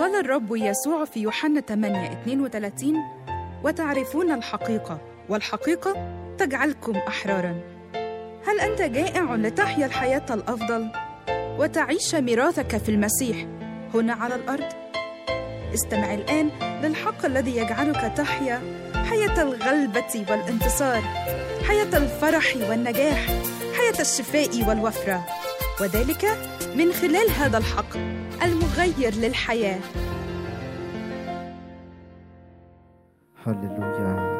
قال الرب يسوع في يوحنا 8 32 وتعرفون الحقيقة والحقيقة تجعلكم أحرارا هل أنت جائع لتحيا الحياة الأفضل وتعيش ميراثك في المسيح هنا على الأرض؟ استمع الآن للحق الذي يجعلك تحيا حياة الغلبة والانتصار حياة الفرح والنجاح حياة الشفاء والوفرة وذلك من خلال هذا الحق المغير للحياة هللويا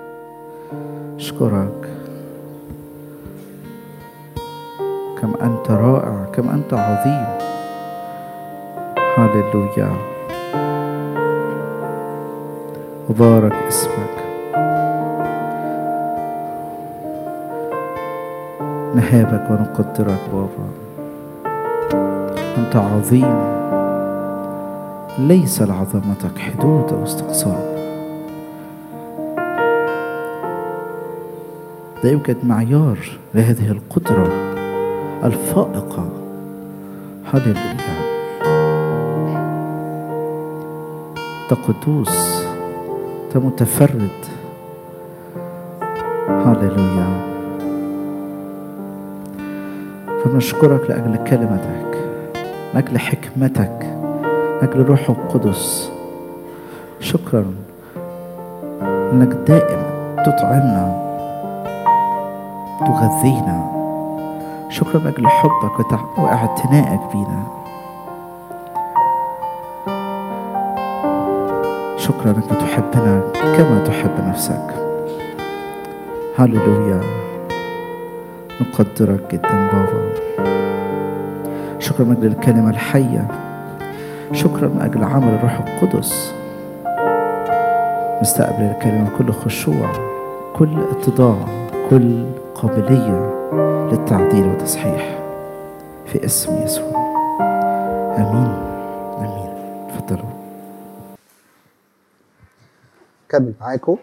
اشكرك كم انت رائع كم انت عظيم هللويا مبارك اسمك نهابك ونقدرك بابا انت عظيم ليس لعظمتك حدود او استقصاء لا يوجد معيار لهذه القدرة الفائقة هللويا أنت قدوس أنت متفرد هللويا فنشكرك لأجل كلمتك لأجل حكمتك لأجل روح القدس شكرا أنك دائما تطعمنا تغذينا شكرا لاجل حبك وتع- واعتنائك بينا شكرا انك بتحبنا كما تحب نفسك هللويا نقدرك جدا بابا شكرا من اجل الكلمه الحيه شكرا من اجل عمل الروح القدس نستقبل الكلمه بكل خشوع كل اتضاع كل قابليه للتعديل والتصحيح في اسم يسوع امين امين تفضلوا كمل معاكم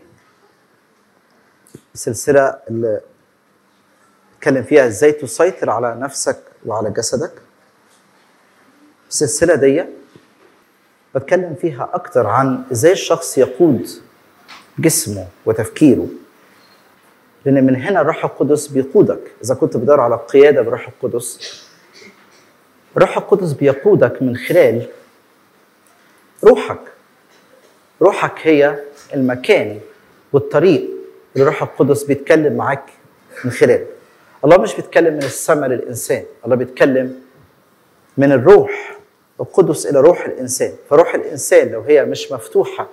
السلسلة اللي اتكلم فيها ازاي تسيطر على نفسك وعلى جسدك السلسلة دي بتكلم فيها أكتر عن ازاي الشخص يقود جسمه وتفكيره لأن من هنا الروح القدس بيقودك إذا كنت بتدور على القيادة بالروح القدس الروح القدس بيقودك من خلال روحك روحك هي المكان والطريق اللي الروح القدس بيتكلم معاك من خلاله الله مش بيتكلم من السماء للإنسان الله بيتكلم من الروح القدس إلى روح الإنسان فروح الإنسان لو هي مش مفتوحة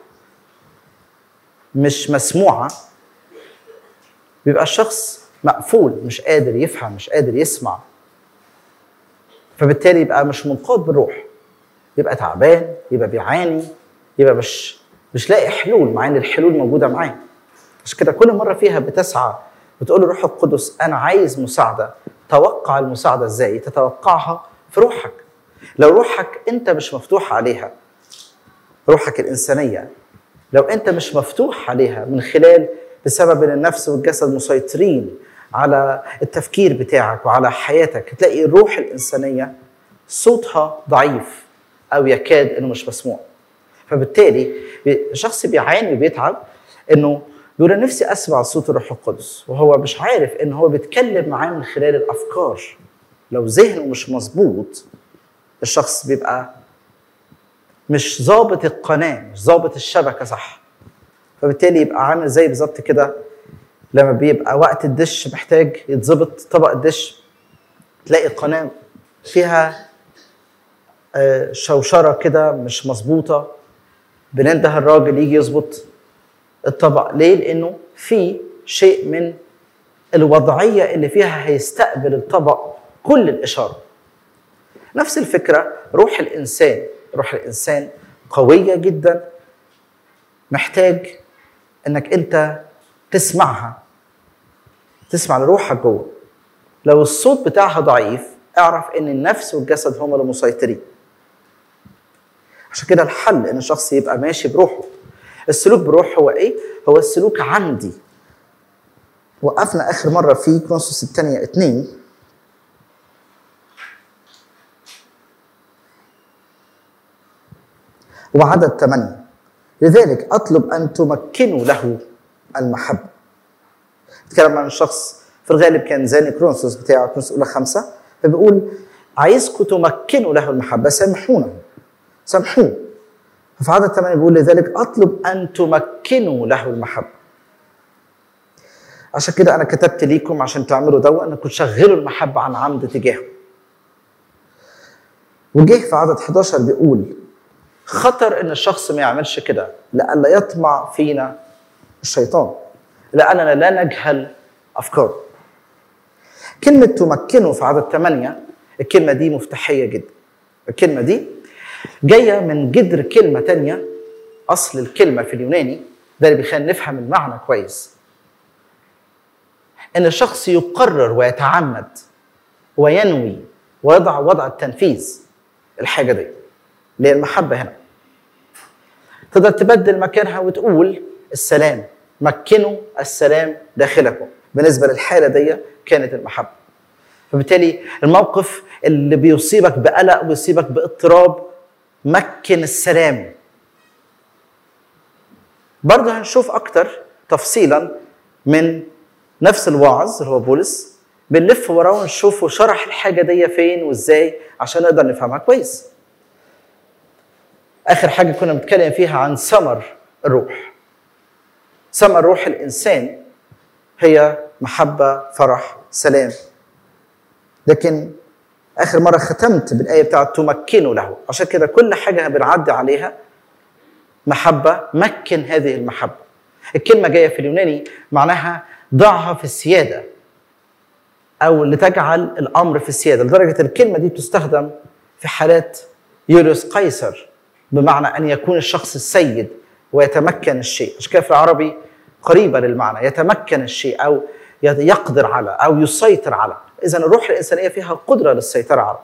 مش مسموعة بيبقى الشخص مقفول مش قادر يفهم مش قادر يسمع فبالتالي يبقى مش منقاد بالروح يبقى تعبان يبقى بيعاني يبقى مش مش لاقي حلول مع ان الحلول موجوده معاه عشان كده كل مره فيها بتسعى بتقول للروح القدس انا عايز مساعده توقع المساعده ازاي تتوقعها في روحك لو روحك انت مش مفتوح عليها روحك الانسانيه لو انت مش مفتوح عليها من خلال بسبب ان النفس والجسد مسيطرين على التفكير بتاعك وعلى حياتك تلاقي الروح الانسانيه صوتها ضعيف او يكاد انه مش مسموع فبالتالي الشخص بيعاني وبيتعب انه بيقول أنا نفسي اسمع صوت الروح القدس وهو مش عارف ان هو بيتكلم معاه من خلال الافكار لو ذهنه مش مظبوط الشخص بيبقى مش ظابط القناه مش ظابط الشبكه صح فبالتالي يبقى عامل زي بالظبط كده لما بيبقى وقت الدش محتاج يتظبط طبق الدش تلاقي القناه فيها آه، شوشره كده مش مظبوطه بننده الراجل يجي يظبط الطبق ليه؟ لانه في شيء من الوضعيه اللي فيها هيستقبل الطبق كل الاشاره. نفس الفكره روح الانسان، روح الانسان قويه جدا محتاج انك انت تسمعها تسمع لروحك جوه. لو الصوت بتاعها ضعيف اعرف ان النفس والجسد هم اللي مسيطرين. عشان كده الحل ان الشخص يبقى ماشي بروحه السلوك بروح هو ايه هو السلوك عندي وقفنا اخر مره في كرونسوس الثانيه اتنين وعدد ثمانية لذلك أطلب أن تمكنوا له المحبة بتكلم عن شخص في الغالب كان زاني كرونسوس بتاعه كرونسوس الأولى خمسة فبيقول عايزكم تمكنوا له المحبة سامحونا سامحوه ففي عدد ثمانية بيقول لذلك أطلب أن تمكنوا له المحبة عشان كده أنا كتبت ليكم عشان تعملوا دوا أنكم تشغلوا المحبة عن عمد تجاهه وجه في عدد 11 بيقول خطر ان الشخص ما يعملش كده لئلا يطمع فينا الشيطان لاننا لا نجهل افكاره كلمة تمكنه في عدد ثمانية الكلمة دي مفتاحية جدا الكلمة دي جاية من جذر كلمة تانية أصل الكلمة في اليوناني ده اللي بيخلينا نفهم المعنى كويس إن الشخص يقرر ويتعمد وينوي ويضع وضع التنفيذ الحاجة دي اللي هي المحبة هنا تقدر تبدل مكانها وتقول السلام مكنوا السلام داخلكم بالنسبة للحالة دي كانت المحبة فبالتالي الموقف اللي بيصيبك بقلق ويصيبك باضطراب مكن السلام برضه هنشوف أكتر تفصيلا من نفس الواعظ اللي هو بولس بنلف وراه ونشوفه شرح الحاجة دي فين وازاي عشان نقدر نفهمها كويس آخر حاجة كنا بنتكلم فيها عن ثمر الروح ثمر روح الإنسان هي محبة فرح سلام لكن آخر مرة ختمت بالآية بتاعت تمكنه له عشان كده كل حاجة بنعدي عليها محبة مكن هذه المحبة الكلمة جاية في اليوناني معناها ضعها في السيادة أو لتجعل الأمر في السيادة لدرجة الكلمة دي بتستخدم في حالات يوليوس قيصر بمعنى أن يكون الشخص السيد ويتمكن الشيء عشان كده في العربي قريبة للمعنى يتمكن الشيء أو يقدر على أو يسيطر على إذا الروح الإنسانية فيها قدرة للسيطرة على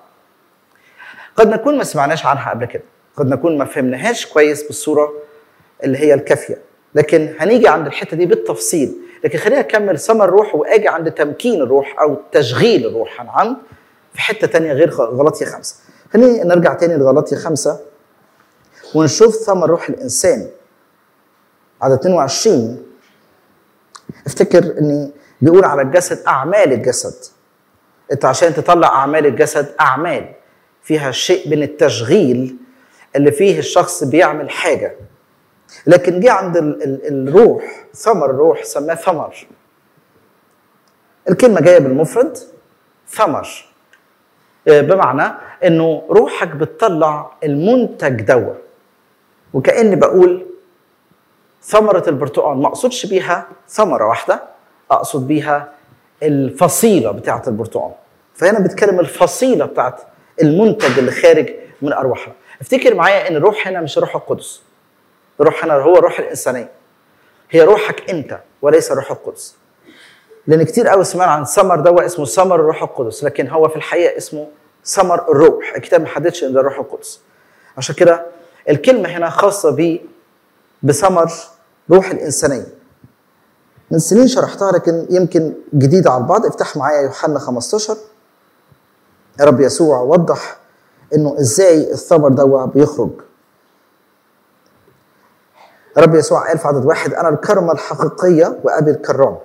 قد نكون ما سمعناش عنها قبل كده قد نكون ما فهمناهاش كويس بالصورة اللي هي الكافية لكن هنيجي عند الحتة دي بالتفصيل لكن خلينا نكمل ثمر الروح واجي عند تمكين الروح او تشغيل الروح عن عمد في حته تانية غير غلطية خمسة خلينا نرجع تاني لغلطية خمسة ونشوف ثمر روح الانسان عدد 22 افتكر اني بيقول على الجسد اعمال الجسد انت عشان تطلع اعمال الجسد اعمال فيها شيء من التشغيل اللي فيه الشخص بيعمل حاجه لكن جه عند ال ال الروح ثمر الروح سماه ثمر الكلمه جايه بالمفرد ثمر بمعنى انه روحك بتطلع المنتج دوا وكاني بقول ثمرة البرتقال ما اقصدش بيها ثمرة واحدة اقصد بيها الفصيلة بتاعة البرتقال فهنا بتكلم الفصيلة بتاعة المنتج اللي خارج من ارواحنا افتكر معايا ان الروح هنا مش الروح القدس الروح هنا هو الروح الانسانيه هي روحك انت وليس الروح القدس لان كتير قوي سمعنا عن ثمر دواء اسمه ثمر الروح القدس لكن هو في الحقيقه اسمه ثمر الروح الكتاب ما حددش ان ده الروح القدس عشان كده الكلمه هنا خاصه ب بثمر روح الانسانيه من سنين شرحتها لكن يمكن جديده على البعض افتح معايا يوحنا 15 يا رب يسوع وضح انه ازاي الثمر دوا بيخرج رب يسوع قال في عدد واحد أنا الكرمة الحقيقية وأبي الكرام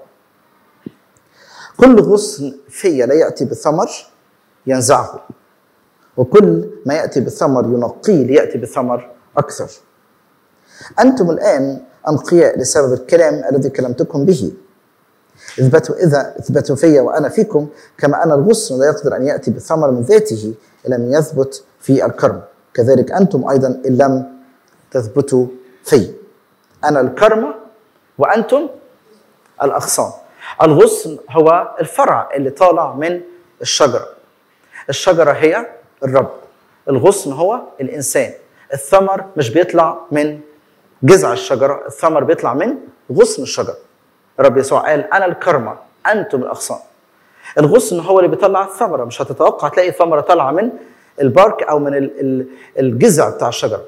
كل غصن فيا لا يأتي بثمر ينزعه وكل ما يأتي بثمر ينقيه ليأتي بثمر أكثر أنتم الآن أنقياء لسبب الكلام الذي كلمتكم به اثبتوا إذا اثبتوا فيا وأنا فيكم كما أن الغصن لا يقدر أن يأتي بثمر من ذاته إن لم يثبت في الكرم كذلك أنتم أيضا إن لم تثبتوا في أنا الكرمة وأنتم الأغصان الغصن هو الفرع اللي طالع من الشجرة الشجرة هي الرب الغصن هو الإنسان الثمر مش بيطلع من جذع الشجرة الثمر بيطلع من غصن الشجرة الرب يسوع قال أنا الكرمة أنتم الأغصان الغصن هو اللي بيطلع الثمرة مش هتتوقع تلاقي ثمرة طالعة من البارك أو من الجذع بتاع الشجرة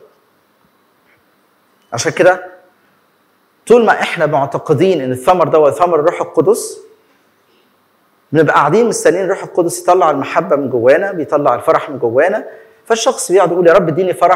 عشان كده طول ما احنا معتقدين ان الثمر ده هو ثمر الروح القدس بنبقى قاعدين مستنيين الروح القدس يطلع المحبه من جوانا بيطلع الفرح من جوانا فالشخص بيقعد يقول يا رب اديني فرح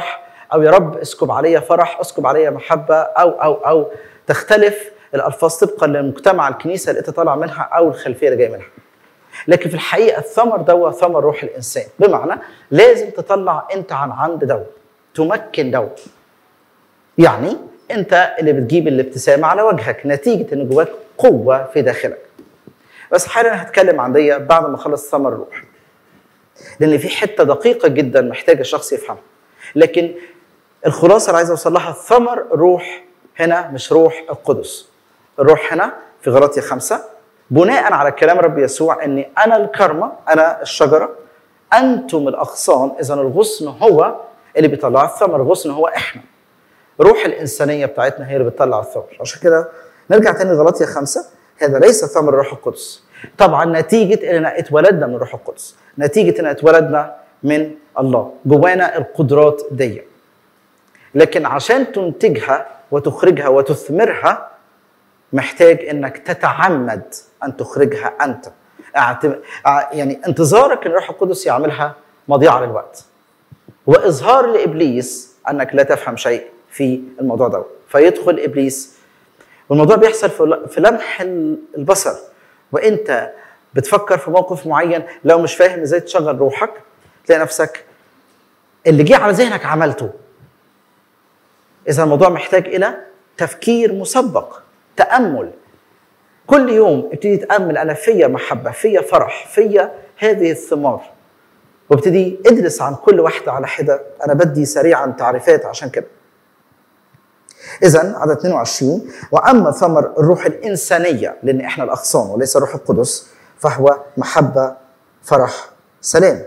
او يا رب اسكب عليا فرح اسكب عليا محبه او او او تختلف الالفاظ طبقا للمجتمع الكنيسه اللي انت طالع منها او الخلفيه اللي جاي منها لكن في الحقيقه الثمر دوا ثمر روح الانسان بمعنى لازم تطلع انت عن عند دوا تمكن دوا يعني انت اللي بتجيب الابتسامه على وجهك نتيجه ان جواك قوه في داخلك بس حالا هتكلم عن دي بعد ما اخلص ثمر الروح لان في حته دقيقه جدا محتاج الشخص يفهمها لكن الخلاصه اللي عايز اوصل لها ثمر روح هنا مش روح القدس الروح هنا في غلطية خمسة بناء على كلام رب يسوع اني انا الكرمة انا الشجرة انتم الاغصان اذا الغصن هو اللي بيطلع الثمر الغصن هو احنا روح الانسانية بتاعتنا هي اللي بتطلع الثمر عشان كده نرجع تاني لغلطية خمسة هذا ليس ثمر الروح القدس طبعا نتيجة اننا اتولدنا من الروح القدس نتيجة ان اتولدنا من الله جوانا القدرات دي لكن عشان تنتجها وتخرجها وتثمرها محتاج انك تتعمد ان تخرجها انت اعتم- ع- يعني انتظارك ان الروح القدس يعملها مضيعه للوقت واظهار لابليس انك لا تفهم شيء في الموضوع ده فيدخل ابليس والموضوع بيحصل في ل- في لمح ال- البصر وانت بتفكر في موقف معين لو مش فاهم ازاي تشغل روحك تلاقي نفسك اللي جه على ذهنك عملته اذا الموضوع محتاج الى تفكير مسبق تامل كل يوم ابتدي تامل انا فيا محبه فيا فرح فيا هذه الثمار وابتدي ادرس عن كل واحده على حده انا بدي سريعا تعريفات عشان كده اذا عدد 22 واما ثمر الروح الانسانيه لان احنا الاغصان وليس الروح القدس فهو محبه فرح سلام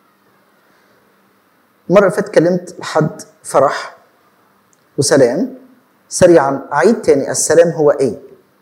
المره اللي فاتت كلمت لحد فرح وسلام سريعا اعيد تاني السلام هو ايه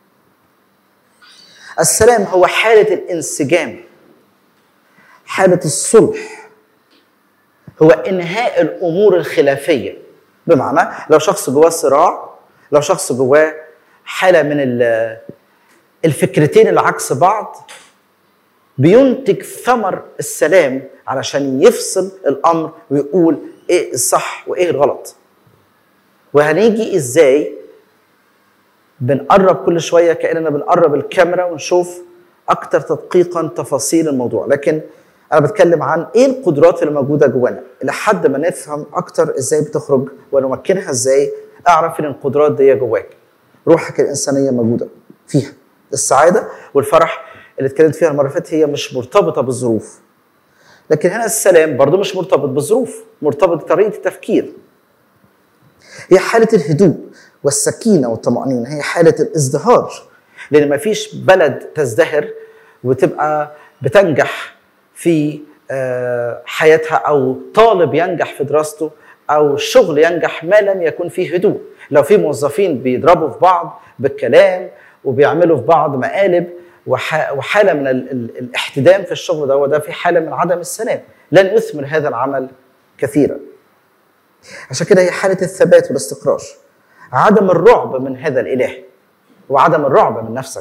السلام هو حاله الانسجام حاله الصلح هو انهاء الامور الخلافيه بمعنى لو شخص جواه صراع لو شخص جواه حاله من ال- الفكرتين اللي عكس بعض بينتج ثمر السلام علشان يفصل الامر ويقول ايه الصح وايه الغلط وهنيجي ازاي بنقرب كل شويه كاننا بنقرب الكاميرا ونشوف اكتر تدقيقا تفاصيل الموضوع لكن انا بتكلم عن ايه القدرات اللي موجوده جوانا لحد ما نفهم اكتر ازاي بتخرج ونمكنها ازاي اعرف ان القدرات دي جواك روحك الانسانيه موجوده فيها السعاده والفرح اللي اتكلمت فيها المره اللي فاتت هي مش مرتبطه بالظروف لكن هنا السلام برضو مش مرتبط بالظروف مرتبط بطريقه التفكير هي حالة الهدوء والسكينة والطمأنينة هي حالة الازدهار لأن ما فيش بلد تزدهر وتبقى بتنجح في آه، حياتها أو طالب ينجح في دراسته أو شغل ينجح ما لم يكن فيه هدوء لو في موظفين بيضربوا في بعض بالكلام وبيعملوا في بعض مقالب وح- وحالة من ال- ال- الاحتدام في الشغل ده وده في حالة من عدم السلام لن يثمر هذا العمل كثيرا عشان كده هي حالة الثبات والاستقرار عدم الرعب من هذا الإله وعدم الرعب من نفسك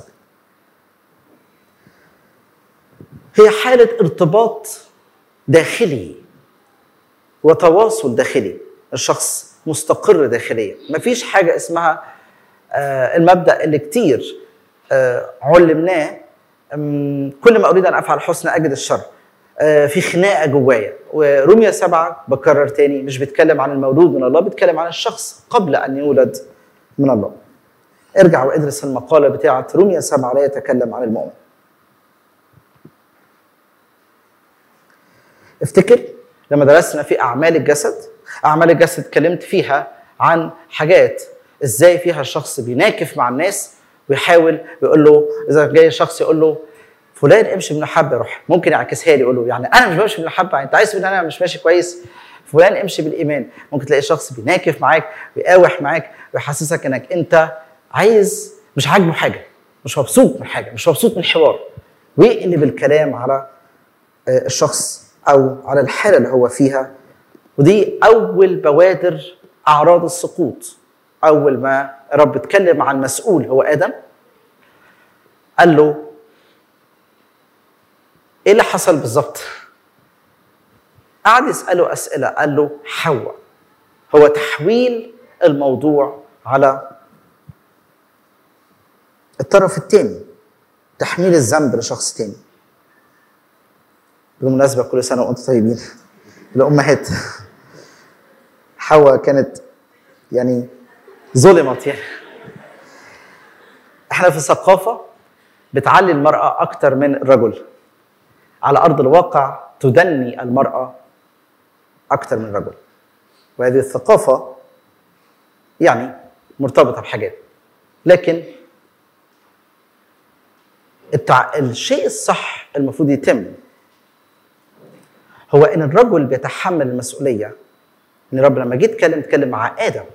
هي حالة ارتباط داخلي وتواصل داخلي الشخص مستقر داخليا مفيش حاجة اسمها آه، المبدأ اللي كتير آه، علمناه أم، كل ما أريد أن أفعل الحسن أجد الشر آه، في خناقة جوايا ورمية سبعة بكرر تاني مش بيتكلم عن المولود من الله بيتكلم عن الشخص قبل أن يولد من الله ارجع وادرس المقالة بتاعة رمية سبعة لا يتكلم عن المؤمن افتكر لما درسنا في اعمال الجسد اعمال الجسد اتكلمت فيها عن حاجات ازاي فيها الشخص بيناكف مع الناس ويحاول يقول له اذا جاي شخص يقول له فلان امشي من الحبه يروح ممكن يعكسها لي يقول له يعني انا مش بمشي من الحبه انت عايز تقول انا مش ماشي كويس فلان امشي بالايمان ممكن تلاقي شخص بيناكف معاك ويقاوح معاك ويحسسك انك انت عايز مش عاجبه حاجه مش مبسوط من حاجه مش مبسوط من الحوار ويقلب الكلام على آه، الشخص او على الحاله اللي هو فيها ودي اول بوادر اعراض السقوط اول ما رب اتكلم عن مسؤول هو ادم قال له ايه اللي حصل بالظبط قعد يساله اسئله قال له حواء هو تحويل الموضوع على الطرف الثاني تحميل الذنب لشخص تاني بالمناسبة كل سنة وأنتم طيبين الأمهات حواء كانت يعني ظلمت يعني احنا في ثقافة بتعلي المرأة أكتر من الرجل على أرض الواقع تدني المرأة أكتر من الرجل وهذه الثقافة يعني مرتبطة بحاجات لكن التع... الشيء الصح المفروض يتم هو ان الرجل بيتحمل المسؤوليه ان رب لما جه يتكلم اتكلم مع ادم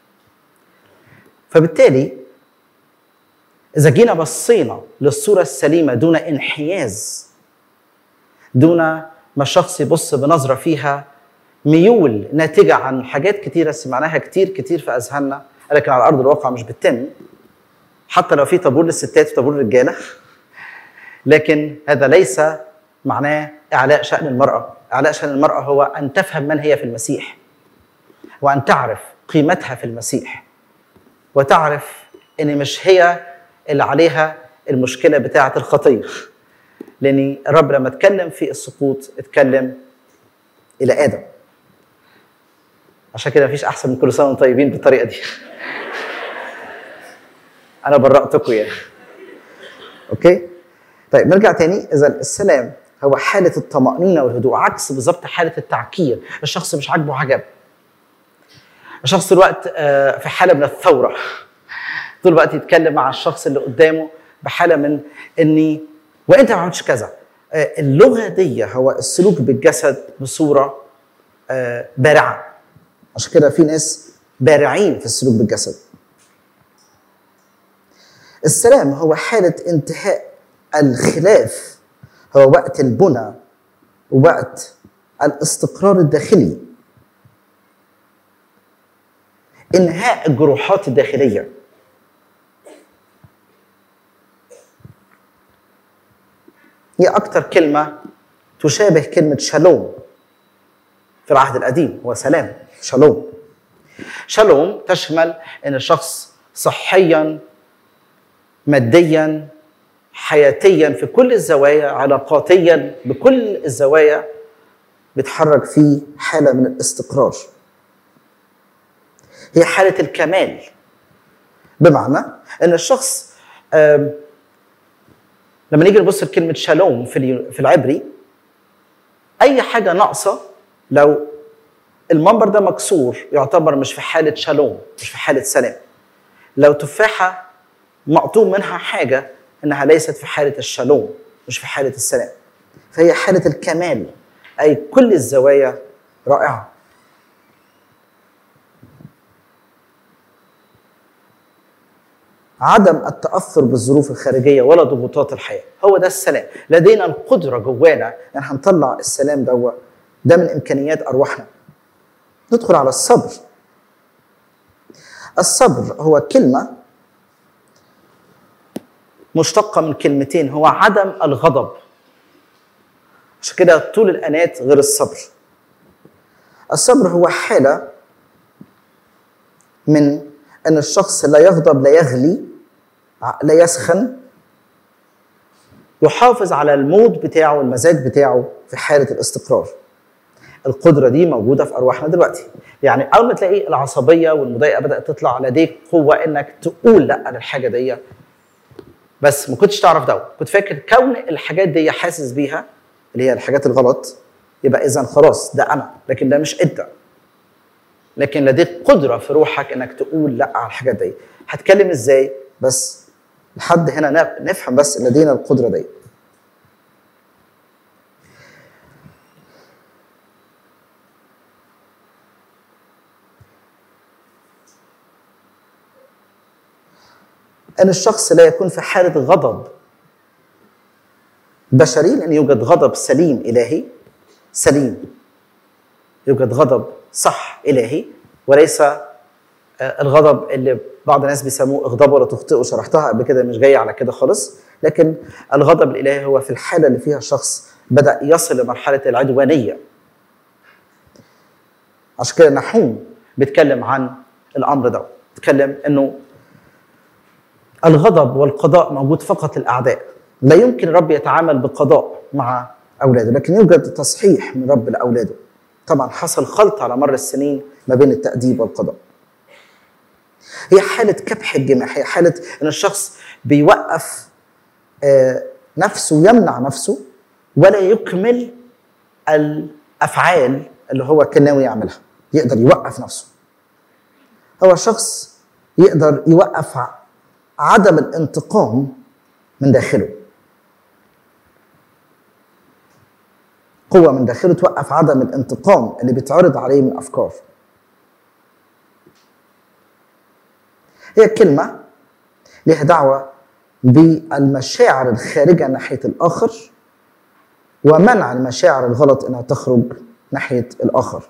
فبالتالي اذا جينا بصينا للصوره السليمه دون انحياز دون ما الشخص يبص بنظره فيها ميول ناتجه عن حاجات كتيره سمعناها كتير كتير في اذهاننا لكن على ارض الواقع مش بتتم حتى لو في طابور للستات وطابور للرجاله لكن هذا ليس معناه اعلاء شان المراه اعلاء شان المراه هو ان تفهم من هي في المسيح وان تعرف قيمتها في المسيح وتعرف ان مش هي اللي عليها المشكله بتاعه الخطيه لان الرب لما اتكلم في السقوط اتكلم الى ادم عشان كده مفيش احسن من كل سنه وانتم طيبين بالطريقه دي انا برأتكم يعني اوكي طيب نرجع تاني اذا السلام هو حاله الطمانينه والهدوء عكس بالظبط حاله التعكير الشخص مش عاجبه عجب الشخص طول الوقت آه، في حاله من الثوره طول الوقت يتكلم مع الشخص اللي قدامه بحاله من اني وانت ما عملتش كذا آه، اللغه دي هو السلوك بالجسد بصوره آه، بارعه عشان كده في ناس بارعين في السلوك بالجسد السلام هو حالة انتهاء الخلاف هو وقت البنى ووقت الاستقرار الداخلي انهاء الجروحات الداخليه هي اكتر كلمه تشابه كلمه شالوم في العهد القديم هو سلام شالوم شالوم تشمل ان الشخص صحيا ماديا حياتيا في كل الزوايا علاقاتيا بكل الزوايا بيتحرك في حاله من الاستقرار هي حاله الكمال بمعنى ان الشخص آم، لما نيجي نبص لكلمه شالوم في اليو- في العبري اي حاجه ناقصه لو المنبر ده مكسور يعتبر مش في حاله شالوم مش في حاله سلام لو تفاحه مقطوم منها حاجه انها ليست في حاله الشالوم مش في حاله السلام فهي حاله الكمال اي كل الزوايا رائعه عدم التاثر بالظروف الخارجيه ولا ضغوطات الحياه هو ده السلام لدينا القدره جوانا ان هنطلع السلام ده ده من امكانيات ارواحنا ندخل على الصبر الصبر هو كلمه مشتقه من كلمتين هو عدم الغضب عشان كده طول الانات غير الصبر الصبر هو حاله من ان الشخص لا يغضب لا يغلي لا يسخن يحافظ على المود بتاعه والمزاج بتاعه في حاله الاستقرار القدره دي موجوده في ارواحنا دلوقتي يعني اول ما تلاقي العصبيه والمضايقه بدات تطلع لديك قوه انك تقول لا للحاجه دي بس ما كنتش تعرف ده كنت فاكر كون الحاجات دي حاسس بيها اللي هي الحاجات الغلط يبقى اذا خلاص ده انا لكن ده مش انت لكن لديك قدره في روحك انك تقول لا على الحاجات دي هتكلم ازاي بس لحد هنا ن- نفهم بس لدينا القدره دي ان الشخص لا يكون في حاله غضب بشري لان يوجد غضب سليم الهي سليم يوجد غضب صح الهي وليس آه، الغضب اللي بعض الناس بيسموه اغضبوا ولا تخطئوا شرحتها قبل كده مش جاي على كده خالص لكن الغضب الالهي هو في الحاله اللي فيها الشخص بدا يصل لمرحله العدوانيه عشان كده نحوم بيتكلم عن الامر ده بيتكلم انه الغضب والقضاء موجود فقط للاعداء لا يمكن الرب يتعامل بقضاء مع اولاده لكن يوجد تصحيح من رب لاولاده طبعا حصل خلط على مر السنين ما بين التاديب والقضاء هي حاله كبح الجماح هي حاله ان الشخص بيوقف آه، نفسه يمنع نفسه ولا يكمل الافعال اللي هو كان ناوي يعملها يقدر يوقف نفسه هو شخص يقدر يوقف ع- عدم الانتقام من داخله قوة من داخله توقف عدم الانتقام اللي بيتعرض عليه من أفكار هي كلمة لها دعوة بالمشاعر الخارجة ناحية الآخر ومنع المشاعر الغلط انها تخرج ناحيه الاخر.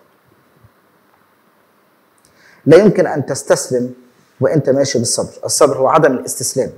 لا يمكن ان تستسلم وانت ماشي بالصبر، الصبر هو عدم الاستسلام.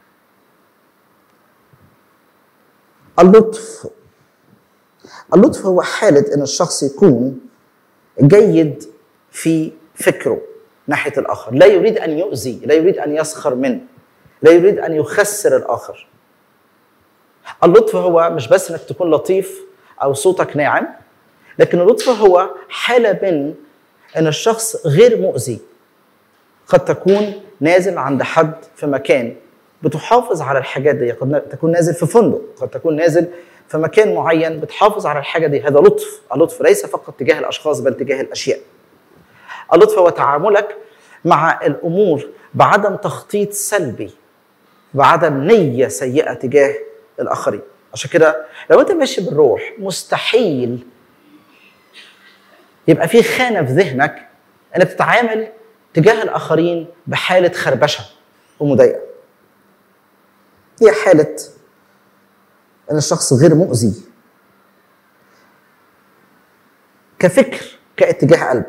اللطف اللطف هو حاله ان الشخص يكون جيد في فكره ناحيه الاخر، لا يريد ان يؤذي، لا يريد ان يسخر منه، لا يريد ان يخسر الاخر. اللطف هو مش بس انك تكون لطيف او صوتك ناعم لكن اللطف هو حاله من ان الشخص غير مؤذي قد تكون نازل عند حد في مكان بتحافظ على الحاجات دي قد تكون نازل في فندق قد تكون نازل في مكان معين بتحافظ على الحاجه دي هذا لطف اللطف ليس فقط تجاه الاشخاص بل تجاه الاشياء اللطف هو تعاملك مع الامور بعدم تخطيط سلبي بعدم نيه سيئه تجاه الاخرين عشان كده لو انت ماشي بالروح مستحيل يبقى في خانه في ذهنك انك تتعامل تجاه الاخرين بحاله خربشه ومضايقه هي حاله ان الشخص غير مؤذي كفكر كاتجاه قلب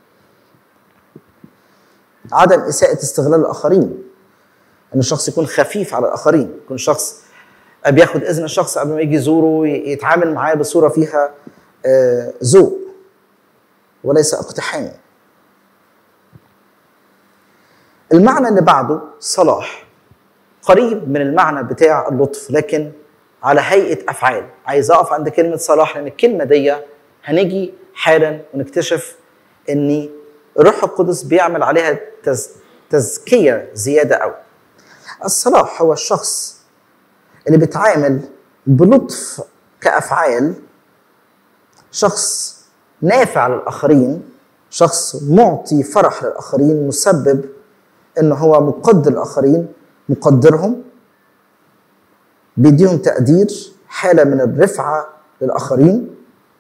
عدم اساءه استغلال الاخرين ان الشخص يكون خفيف على الاخرين يكون شخص بياخد اذن الشخص قبل ما يجي يزوره يتعامل معاه بصوره فيها آه، ذوق وليس اقتحام المعنى اللي بعده صلاح قريب من المعنى بتاع اللطف لكن على هيئه افعال عايز اقف عند كلمه صلاح لان الكلمه دي هنيجي حالا ونكتشف ان الروح القدس بيعمل عليها تز... تزكيه زياده قوي الصلاح هو الشخص اللي بيتعامل بلطف كافعال شخص نافع للاخرين شخص معطي فرح للاخرين مسبب ان هو مقدر الاخرين مقدرهم بيديهم تقدير حاله من الرفعه للاخرين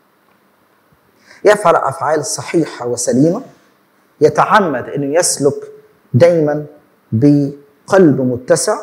يفعل افعال صحيحه وسليمه يتعمد انه يسلك دايما بقلب متسع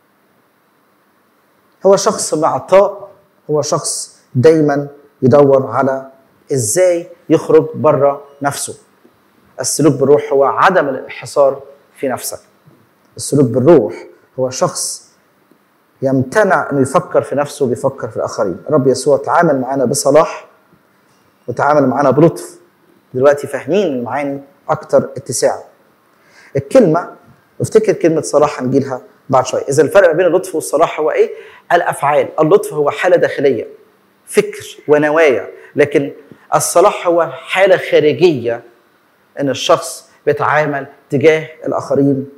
هو شخص معطاء هو شخص دايما يدور على ازاي يخرج بره نفسه السلوك بالروح هو عدم الانحصار في نفسك السلوك بالروح هو شخص يمتنع انه يفكر في نفسه بيفكر في الاخرين رب يسوع تعامل معنا بصلاح وتعامل معنا بلطف دلوقتي فاهمين المعاني اكتر اتساع الكلمه افتكر كلمه صلاح هنجيلها بعد شويه اذا الفرق ما بين اللطف والصلاح هو ايه الافعال اللطف هو حاله داخليه فكر ونوايا لكن الصلاح هو حاله خارجيه ان الشخص بيتعامل تجاه الاخرين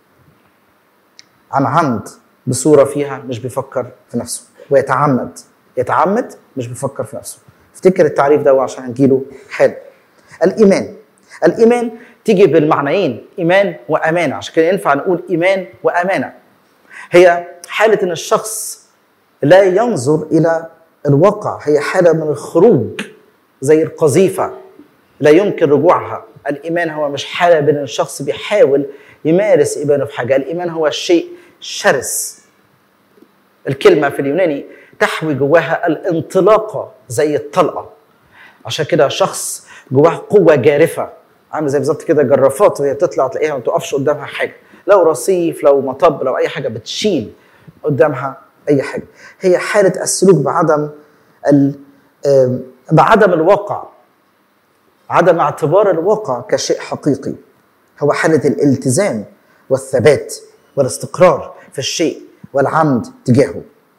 عن عمد بصوره فيها مش بيفكر في نفسه ويتعمد يتعمد مش بيفكر في نفسه افتكر التعريف ده عشان هنجيله حالا الايمان الايمان تيجي بالمعنيين ايمان وامانه عشان كده ينفع نقول ايمان وامانه هي حاله ان الشخص لا ينظر الى الواقع هي حاله من الخروج زي القذيفه لا يمكن رجوعها الايمان هو مش حاله بين الشخص بيحاول يمارس ايمانه في حاجه الايمان هو شيء شرس الكلمه في اليوناني تحوي جواها الانطلاقه زي الطلقه عشان كده شخص جواه قوه جارفه عامل زي بالظبط كده جرافات وهي تطلع تلاقيها ما تقفش قدامها حاجه لو رصيف لو مطب لو اي حاجه بتشيل قدامها اي حاجه هي حاله السلوك بعدم ال- آم، بعدم الواقع عدم اعتبار الواقع كشيء حقيقي هو حالة الالتزام والثبات والاستقرار في الشيء والعمد تجاهه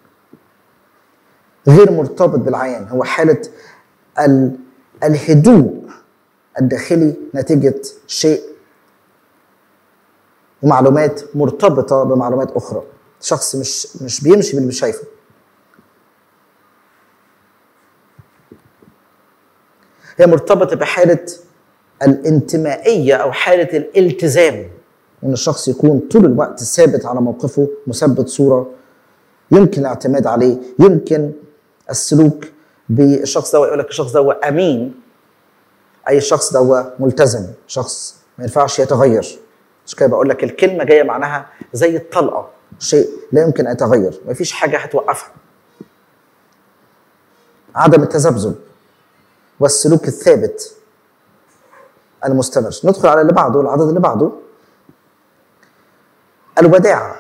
غير مرتبط بالعيان هو حالة ال- الهدوء الداخلي نتيجة شيء ومعلومات مرتبطة بمعلومات أخرى شخص مش مش بيمشي باللي شايفه هي مرتبطة بحالة الانتمائية أو حالة الالتزام إن الشخص يكون طول الوقت ثابت على موقفه مثبت صورة يمكن الاعتماد عليه يمكن السلوك بالشخص ده يقول لك الشخص ده أمين أي شخص ده ملتزم شخص ما ينفعش يتغير مش كده بقول لك الكلمة جاية معناها زي الطلقة شيء لا يمكن أن يتغير ما فيش حاجة هتوقفها عدم التذبذب والسلوك الثابت المستمر ندخل على اللي بعده العدد اللي بعده الوداعة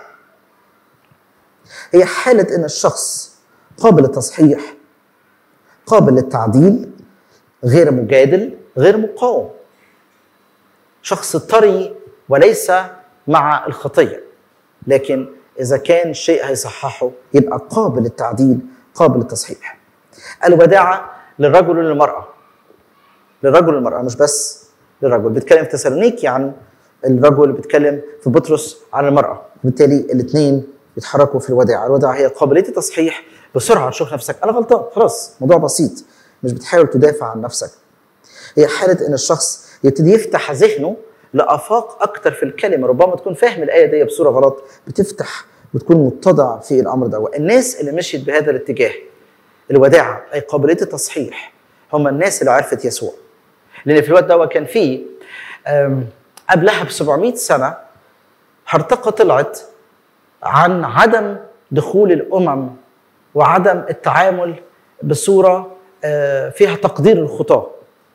هي حالة إن الشخص قابل للتصحيح قابل للتعديل غير مجادل غير مقاوم شخص طري وليس مع الخطية لكن إذا كان شيء هيصححه يبقى قابل للتعديل قابل للتصحيح الوداعة للرجل وللمرأة للرجل والمرأة مش بس للرجل بيتكلم في تسالونيكي عن الرجل بيتكلم في بطرس عن المرأة بالتالي الاثنين بيتحركوا في الوداعة الوداعة هي قابلية التصحيح بسرعة تشوف نفسك أنا غلطان خلاص موضوع بسيط مش بتحاول تدافع عن نفسك هي حالة إن الشخص يبتدي يفتح ذهنه لآفاق أكتر في الكلمة ربما تكون فاهم الآية دي بصورة غلط بتفتح وتكون متضع في الأمر ده الناس اللي مشيت بهذا الاتجاه الوداعة أي قابلية التصحيح هم الناس اللي عرفت يسوع لأن في الوقت ده كان فيه أم، قبلها ب 700 سنة هرطقة طلعت عن عدم دخول الأمم وعدم التعامل بصورة آه، فيها تقدير الخطاة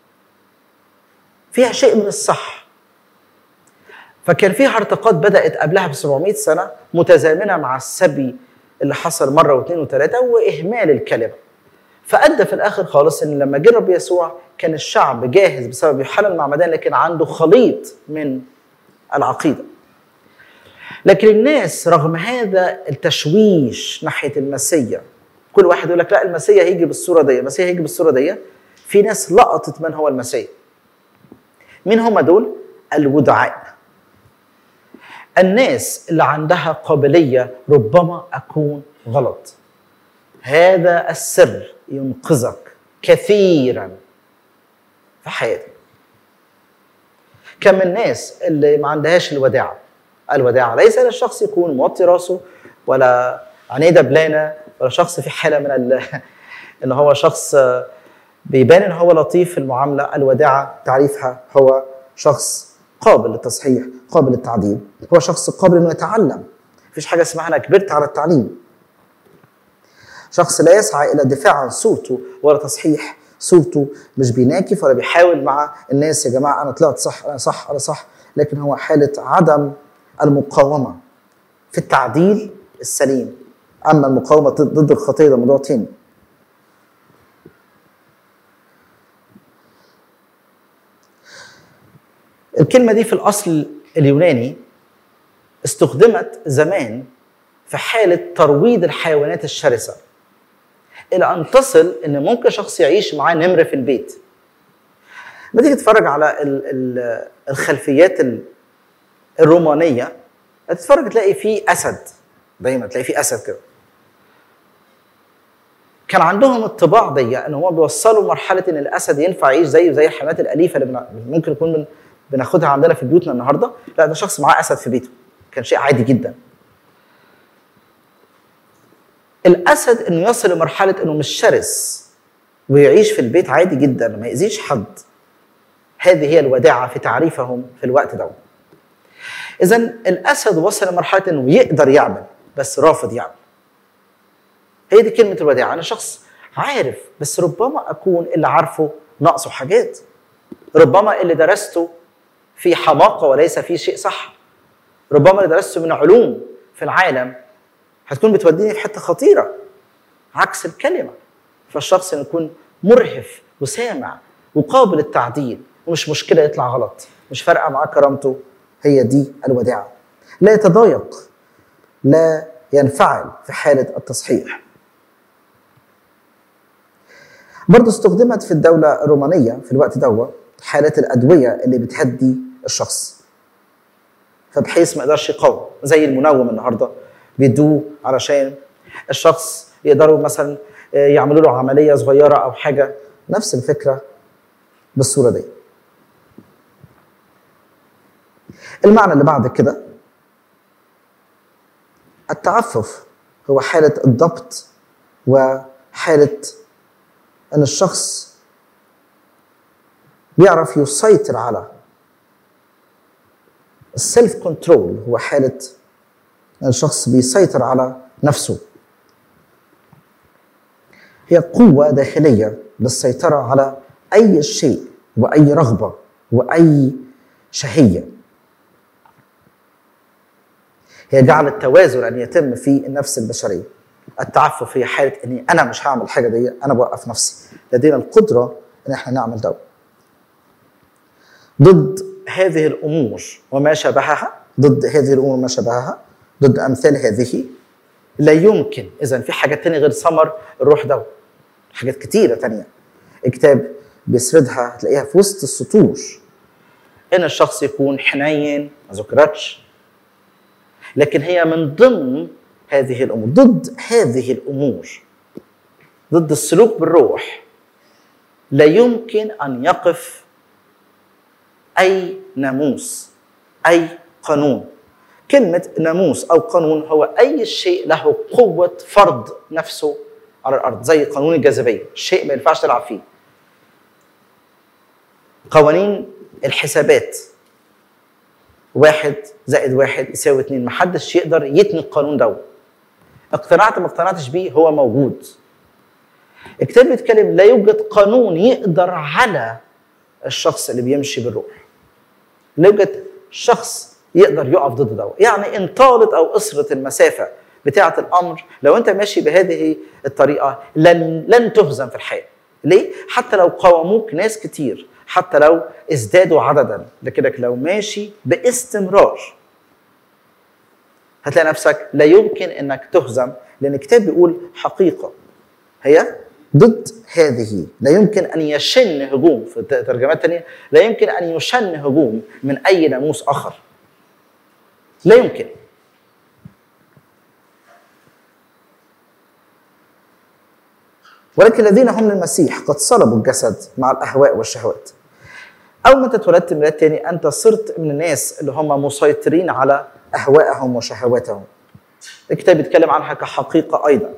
فيها شيء من الصح فكان في هرطقات بدأت قبلها ب 700 سنة متزامنة مع السبي اللي حصل مرة واثنين وثلاثة وإهمال الكلمة فأدى في الآخر خالص إن لما جه الرب يسوع كان الشعب جاهز بسبب يوحنا المعمدان لكن عنده خليط من العقيدة لكن الناس رغم هذا التشويش ناحية المسيا كل واحد يقول لك لا المسيا هيجي بالصورة دي المسيا هيجي بالصورة دي في ناس لقطت من هو المسيا مين هم دول؟ الودعاء الناس اللي عندها قابلية ربما أكون غلط هذا السر ينقذك كثيرا في حياتك كم من الناس اللي ما عندهاش الوداعة الوداعة ليس للشخص يكون موطي راسه ولا عينيه دبلانة ولا شخص في حالة من ال... ان هو شخص بيبان ان هو لطيف في المعاملة الوداعة تعريفها هو شخص قابل للتصحيح قابل للتعديل هو شخص قابل انه يتعلم مفيش حاجة اسمها انا كبرت على التعليم شخص لا يسعى الى الدفاع عن صورته ولا تصحيح صورته مش بيناكف ولا بيحاول مع الناس يا جماعه انا طلعت صح انا صح انا صح لكن هو حاله عدم المقاومه في التعديل السليم اما المقاومه ضد الخطيه ده موضوع تاني الكلمه دي في الاصل اليوناني استخدمت زمان في حاله ترويض الحيوانات الشرسه الى ان تصل ان ممكن شخص يعيش معاه نمر في البيت لما تيجي تتفرج على ال ال الخلفيات ال- الرومانيه هتتفرج تلاقي فيه اسد دايما تلاقي فيه اسد كده كان عندهم الطباع دي ان هم بيوصلوا لمرحله ان الاسد ينفع يعيش زيه زي الحيوانات الاليفه اللي بنا- ممكن يكون من بناخدها عندنا في بيوتنا النهارده لا ده شخص معاه اسد في بيته كان شيء عادي جدا الاسد انه يصل لمرحله انه مش شرس ويعيش في البيت عادي جدا ما يأذيش حد هذه هي الوداعه في تعريفهم في الوقت ده اذا الاسد وصل لمرحله انه يقدر يعمل بس رافض يعمل هي دي كلمه الوداعه انا شخص عارف بس ربما اكون اللي عارفه ناقصه حاجات ربما اللي درسته في حماقه وليس في شيء صح ربما اللي درسته من علوم في العالم هتكون بتوديني في حته خطيره عكس الكلمه فالشخص انه يكون مرهف وسامع وقابل للتعديل ومش مشكله يطلع غلط مش فارقه معاه كرامته هي دي الوداعه لا يتضايق لا ينفعل في حاله التصحيح برضه استخدمت في الدولة الرومانية في الوقت دوت حالات الأدوية اللي بتهدي الشخص فبحيث ما يقدرش يقاوم زي المنوم النهارده بيدوه علشان الشخص يقدروا مثلا يعملوا له عمليه صغيره او حاجه نفس الفكره بالصوره دي. المعنى اللي بعد كده التعفف هو حاله الضبط وحاله ان الشخص بيعرف يسيطر على السيلف كنترول هو حالة أن الشخص بيسيطر على نفسه هي قوة داخلية للسيطرة على أي شيء وأي رغبة وأي شهية هي جعل التوازن أن يتم في النفس البشرية التعفف هي حالة أني أنا مش هعمل حاجة دي أنا بوقف نفسي لدينا القدرة أن احنا نعمل ده ضد هذه الامور وما شابهها ضد هذه الامور وما شابهها ضد امثال هذه لا يمكن اذا في حاجات تانية غير ثمر الروح ده حاجات كتيره تانية الكتاب بيسردها هتلاقيها في وسط السطور ان الشخص يكون حنين ما ذكرتش لكن هي من ضمن هذه الامور ضد هذه الامور ضد السلوك بالروح لا يمكن ان يقف اي ناموس اي قانون كلمه ناموس او قانون هو اي شيء له قوه فرض نفسه على الارض زي قانون الجاذبيه شيء ما ينفعش تلعب فيه قوانين الحسابات واحد زائد واحد يساوي اتنين محدش يقدر يتني القانون ده اقتنعت ما اقتنعتش بيه هو موجود الكتاب بيتكلم لا يوجد قانون يقدر على الشخص اللي بيمشي بالروح لا يوجد شخص يقدر يقف ضد ده يعني ان طالت او قصرت المسافه بتاعه الامر لو انت ماشي بهذه الطريقه لن لن تهزم في الحياه ليه حتى لو قاوموك ناس كتير حتى لو ازدادوا عددا لكنك لو ماشي باستمرار هتلاقي نفسك لا يمكن انك تهزم لان الكتاب بيقول حقيقه هي ضد هذه لا يمكن ان يشن هجوم في ترجمات تانية لا يمكن ان يشن هجوم من اي ناموس اخر لا يمكن ولكن الذين هم للمسيح قد صلبوا الجسد مع الاهواء والشهوات اول ما انت اتولدت ميلاد تاني انت صرت من الناس اللي هم مسيطرين على اهوائهم وشهواتهم الكتاب بيتكلم عنها كحقيقه ايضا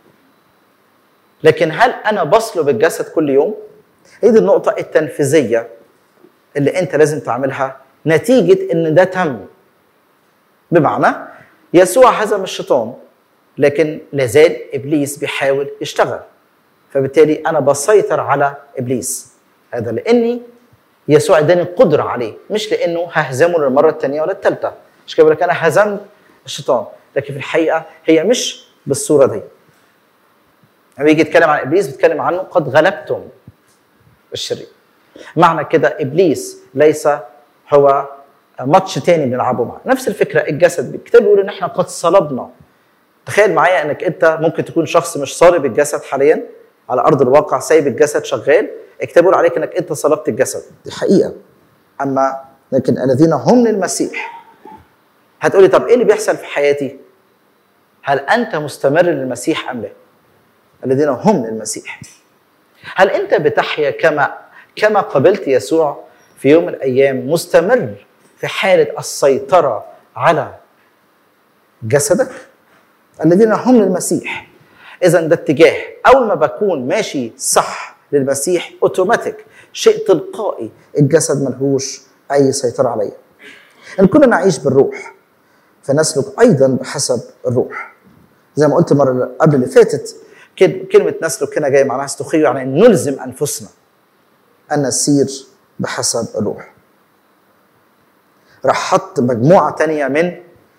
لكن هل انا بصلب الجسد كل يوم هي دي النقطه التنفيذيه اللي انت لازم تعملها نتيجه ان ده تم بمعنى يسوع هزم الشيطان لكن لازال ابليس بيحاول يشتغل فبالتالي انا بسيطر على ابليس هذا لاني يسوع اداني القدره عليه مش لانه ههزمه للمره الثانيه ولا الثالثه مش كده لك انا هزمت الشيطان لكن في الحقيقه هي مش بالصوره دي لما يجي يتكلم عن ابليس بيتكلم عنه قد غلبتم الشرير معنى كده ابليس ليس هو ماتش تاني بنلعبه معاه نفس الفكره الجسد الكتاب بيقول ان احنا قد صلبنا تخيل معايا انك انت ممكن تكون شخص مش صالب الجسد حاليا على ارض الواقع سايب الجسد شغال الكتاب بيقول عليك انك انت صلبت الجسد دي حقيقه اما لكن الذين هم للمسيح هتقولي طب ايه اللي بيحصل في حياتي هل انت مستمر للمسيح ام لا الذين هم للمسيح هل انت بتحيا كما كما قبلت يسوع في يوم من الايام مستمر في حاله السيطره على جسدك الذين هم للمسيح اذا ده اتجاه اول ما بكون ماشي صح للمسيح اوتوماتيك شيء تلقائي الجسد ملهوش اي سيطره عليا ان كنا نعيش بالروح فنسلك ايضا بحسب الروح زي ما قلت المره قبل اللي فاتت كلمه نسلك هنا جايه معناها استخير يعني نلزم انفسنا ان نسير بحسب الروح راح حط مجموعه تانية من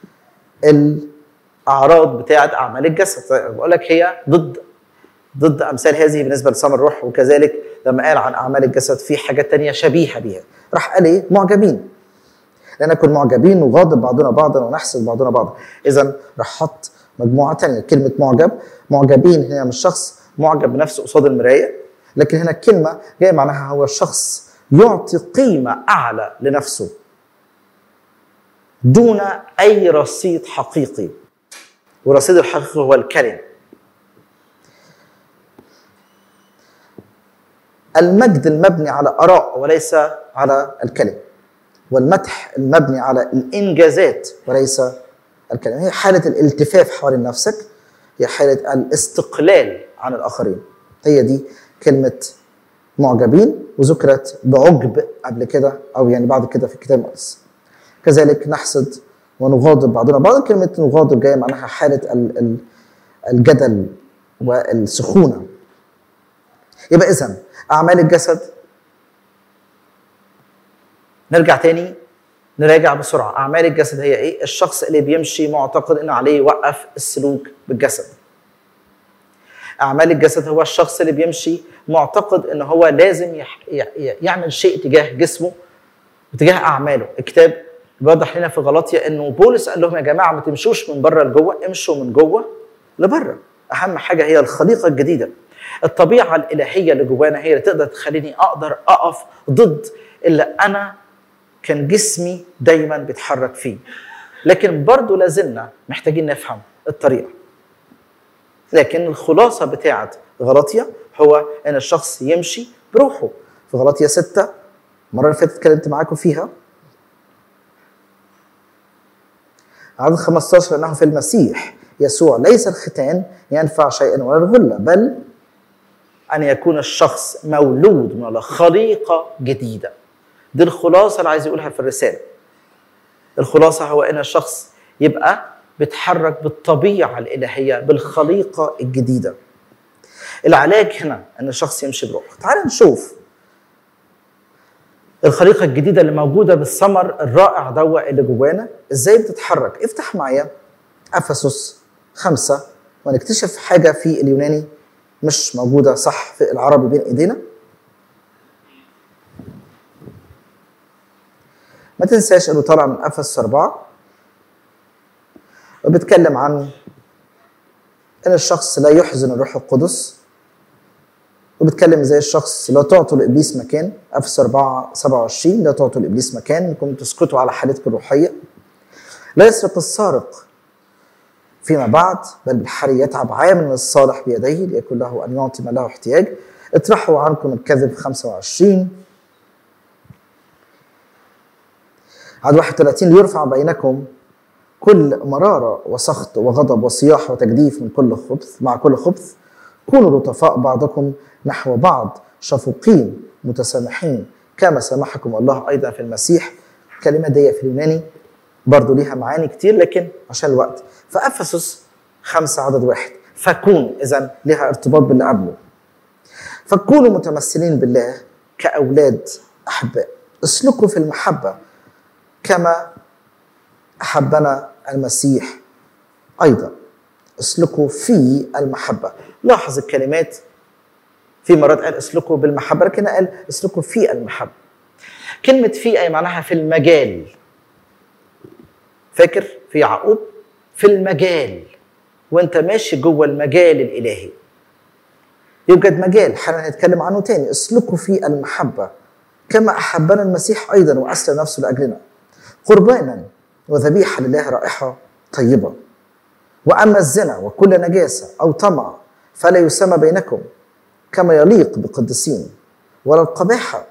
الاعراض بتاعه اعمال الجسد بقول لك هي ضد ضد امثال هذه بالنسبه لثمر الروح وكذلك لما قال عن اعمال الجسد في حاجات تانية شبيهه بيها راح قال ايه معجبين لنكن معجبين نغاضب بعضنا بعضا ونحسد بعضنا بعضا اذا راح حط مجموعه تانية كلمه معجب معجبين هنا مش شخص معجب بنفسه قصاد المرايه لكن هنا الكلمه جايه معناها هو الشخص يعطي قيمه اعلى لنفسه دون اي رصيد حقيقي ورصيد الحقيقي هو الكلمه المجد المبني على اراء وليس على الكلمه والمدح المبني على الانجازات وليس الكلمه هي حاله الالتفاف حوالين نفسك هي حاله الاستقلال عن الاخرين هي دي كلمه معجبين وذكرت بعجب قبل كده او يعني بعد كده في الكتاب المقدس كذلك نحسد ونغاضب بعضنا بعض كلمه نغاضب جايه معناها حاله ال- ال- الجدل والسخونه يبقى اذا اعمال الجسد نرجع تاني نراجع بسرعه اعمال الجسد هي ايه الشخص اللي بيمشي معتقد انه عليه يوقف السلوك بالجسد اعمال الجسد هو الشخص اللي بيمشي معتقد ان هو لازم يح... ي- ي- يعمل شيء تجاه جسمه وتجاه اعماله الكتاب بيوضح لنا في غلطيا انه بولس قال لهم يا جماعه ما تمشوش من بره لجوه امشوا من جوه لبره اهم حاجه هي الخليقه الجديده الطبيعه الالهيه اللي جوانا هي اللي تقدر تخليني اقدر اقف ضد اللي انا كان جسمي دايما بيتحرك فيه لكن برضه لازلنا محتاجين نفهم الطريقه لكن الخلاصه بتاعه غلطيا هو ان الشخص يمشي بروحه في غلطيا ستة المره اللي فاتت اتكلمت معاكم فيها عدد 15 انه في المسيح يسوع ليس الختان ينفع شيئا ولا الغله بل ان يكون الشخص مولود من الله خليقه جديده دي الخلاصه اللي عايز يقولها في الرساله الخلاصه هو ان الشخص يبقى بيتحرك بالطبيعه الالهيه بالخليقه الجديده العلاج هنا ان الشخص يمشي بروحه تعال نشوف الخليقه الجديده اللي موجوده بالثمر الرائع دوا اللي جوانا ازاي بتتحرك افتح معايا افسس خمسة ونكتشف حاجه في اليوناني مش موجوده صح في العربي بين ايدينا ما تنساش انه طالع من افسس اربعه وبيتكلم عن ان الشخص لا يحزن الروح القدس وبيتكلم زي الشخص لا تعطوا لابليس مكان افسس 4 27 لا تعطوا لابليس مكان انكم تسكتوا على حالتكم الروحيه لا يسرق السارق فيما بعد بل بالحري يتعب عامل الصالح بيديه ليكن له ان يعطي ما له احتياج اطرحوا عنكم الكذب 25 عدد 31 ليرفع بينكم كل مرارة وسخط وغضب وصياح وتجديف من كل خبث مع كل خبث كونوا لطفاء بعضكم نحو بعض شفوقين متسامحين كما سامحكم الله أيضا في المسيح الكلمة دي في اليوناني برضو ليها معاني كتير لكن عشان الوقت فأفسس خمسة عدد واحد فكون إذا لها ارتباط باللي قبله فكونوا متمثلين بالله كأولاد أحباء اسلكوا في المحبة كما أحبنا المسيح أيضا اسلكوا في المحبة لاحظ الكلمات في مرات قال اسلكوا بالمحبة لكن قال اسلكوا في المحبة كلمة في أي معناها في المجال فاكر في يعقوب في المجال وانت ماشي جوه المجال الإلهي يوجد مجال حالا هنتكلم عنه تاني اسلكوا في المحبة كما أحبنا المسيح أيضا وأسلم نفسه لأجلنا قربانا وذبيحة لله رائحة طيبة وأما الزنا وكل نجاسة أو طمع فلا يسمى بينكم كما يليق بقدسين ولا القباحة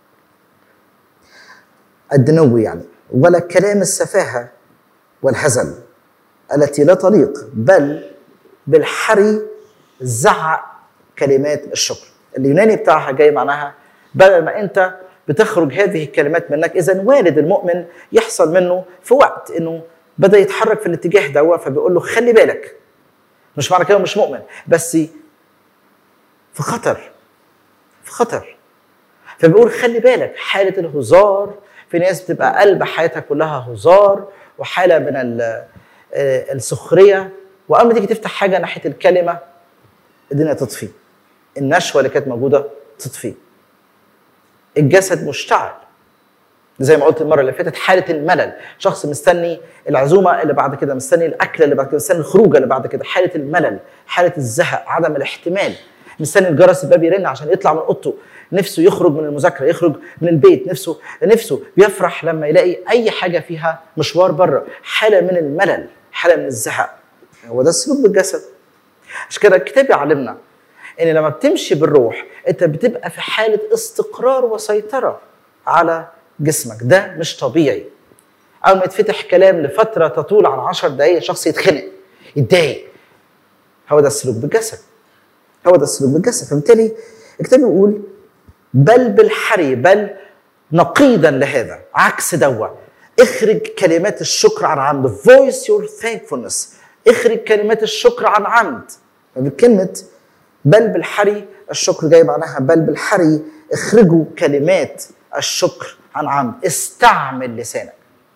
الدنو يعني ولا كلام السفاهة والهزل التي لا تليق بل بالحري زعق كلمات الشكر اليوناني بتاعها جاي معناها بدل ما انت بتخرج هذه الكلمات منك اذا وارد المؤمن يحصل منه في وقت انه بدا يتحرك في الاتجاه ده فبيقول له خلي بالك مش معنى كده مش مؤمن بس في خطر في خطر فبيقول خلي بالك حاله الهزار في ناس بتبقى قلب حياتها كلها هزار وحاله من السخريه واول ما تيجي تفتح حاجه ناحيه الكلمه الدنيا تطفي النشوه اللي كانت موجوده تطفيه الجسد مشتعل زي ما قلت المره اللي فاتت حاله الملل شخص مستني العزومه اللي بعد كده مستني الاكله اللي بعد كده مستني الخروجه اللي بعد كده حاله الملل حاله الزهق عدم الاحتمال مستني الجرس الباب يرن عشان يطلع من اوضته نفسه يخرج من المذاكره يخرج من البيت نفسه نفسه بيفرح لما يلاقي اي حاجه فيها مشوار بره حاله من الملل حاله من الزهق هو ده السلوك بالجسد عشان كده الكتاب يعلمنا ان لما بتمشي بالروح انت بتبقى في حاله استقرار وسيطره على جسمك ده مش طبيعي اول ما يتفتح كلام لفتره تطول عن عشر دقائق شخص يتخنق يتضايق هو ده السلوك بالجسد هو ده السلوك بالجسد فبالتالي الكتاب يقول بل بالحري بل نقيضا لهذا عكس دوا اخرج كلمات الشكر عن عمد voice your thankfulness اخرج كلمات الشكر عن عمد فبكلمة بل بالحري الشكر جاي معناها بل بالحري اخرجوا كلمات الشكر عن عمد استعمل لسانك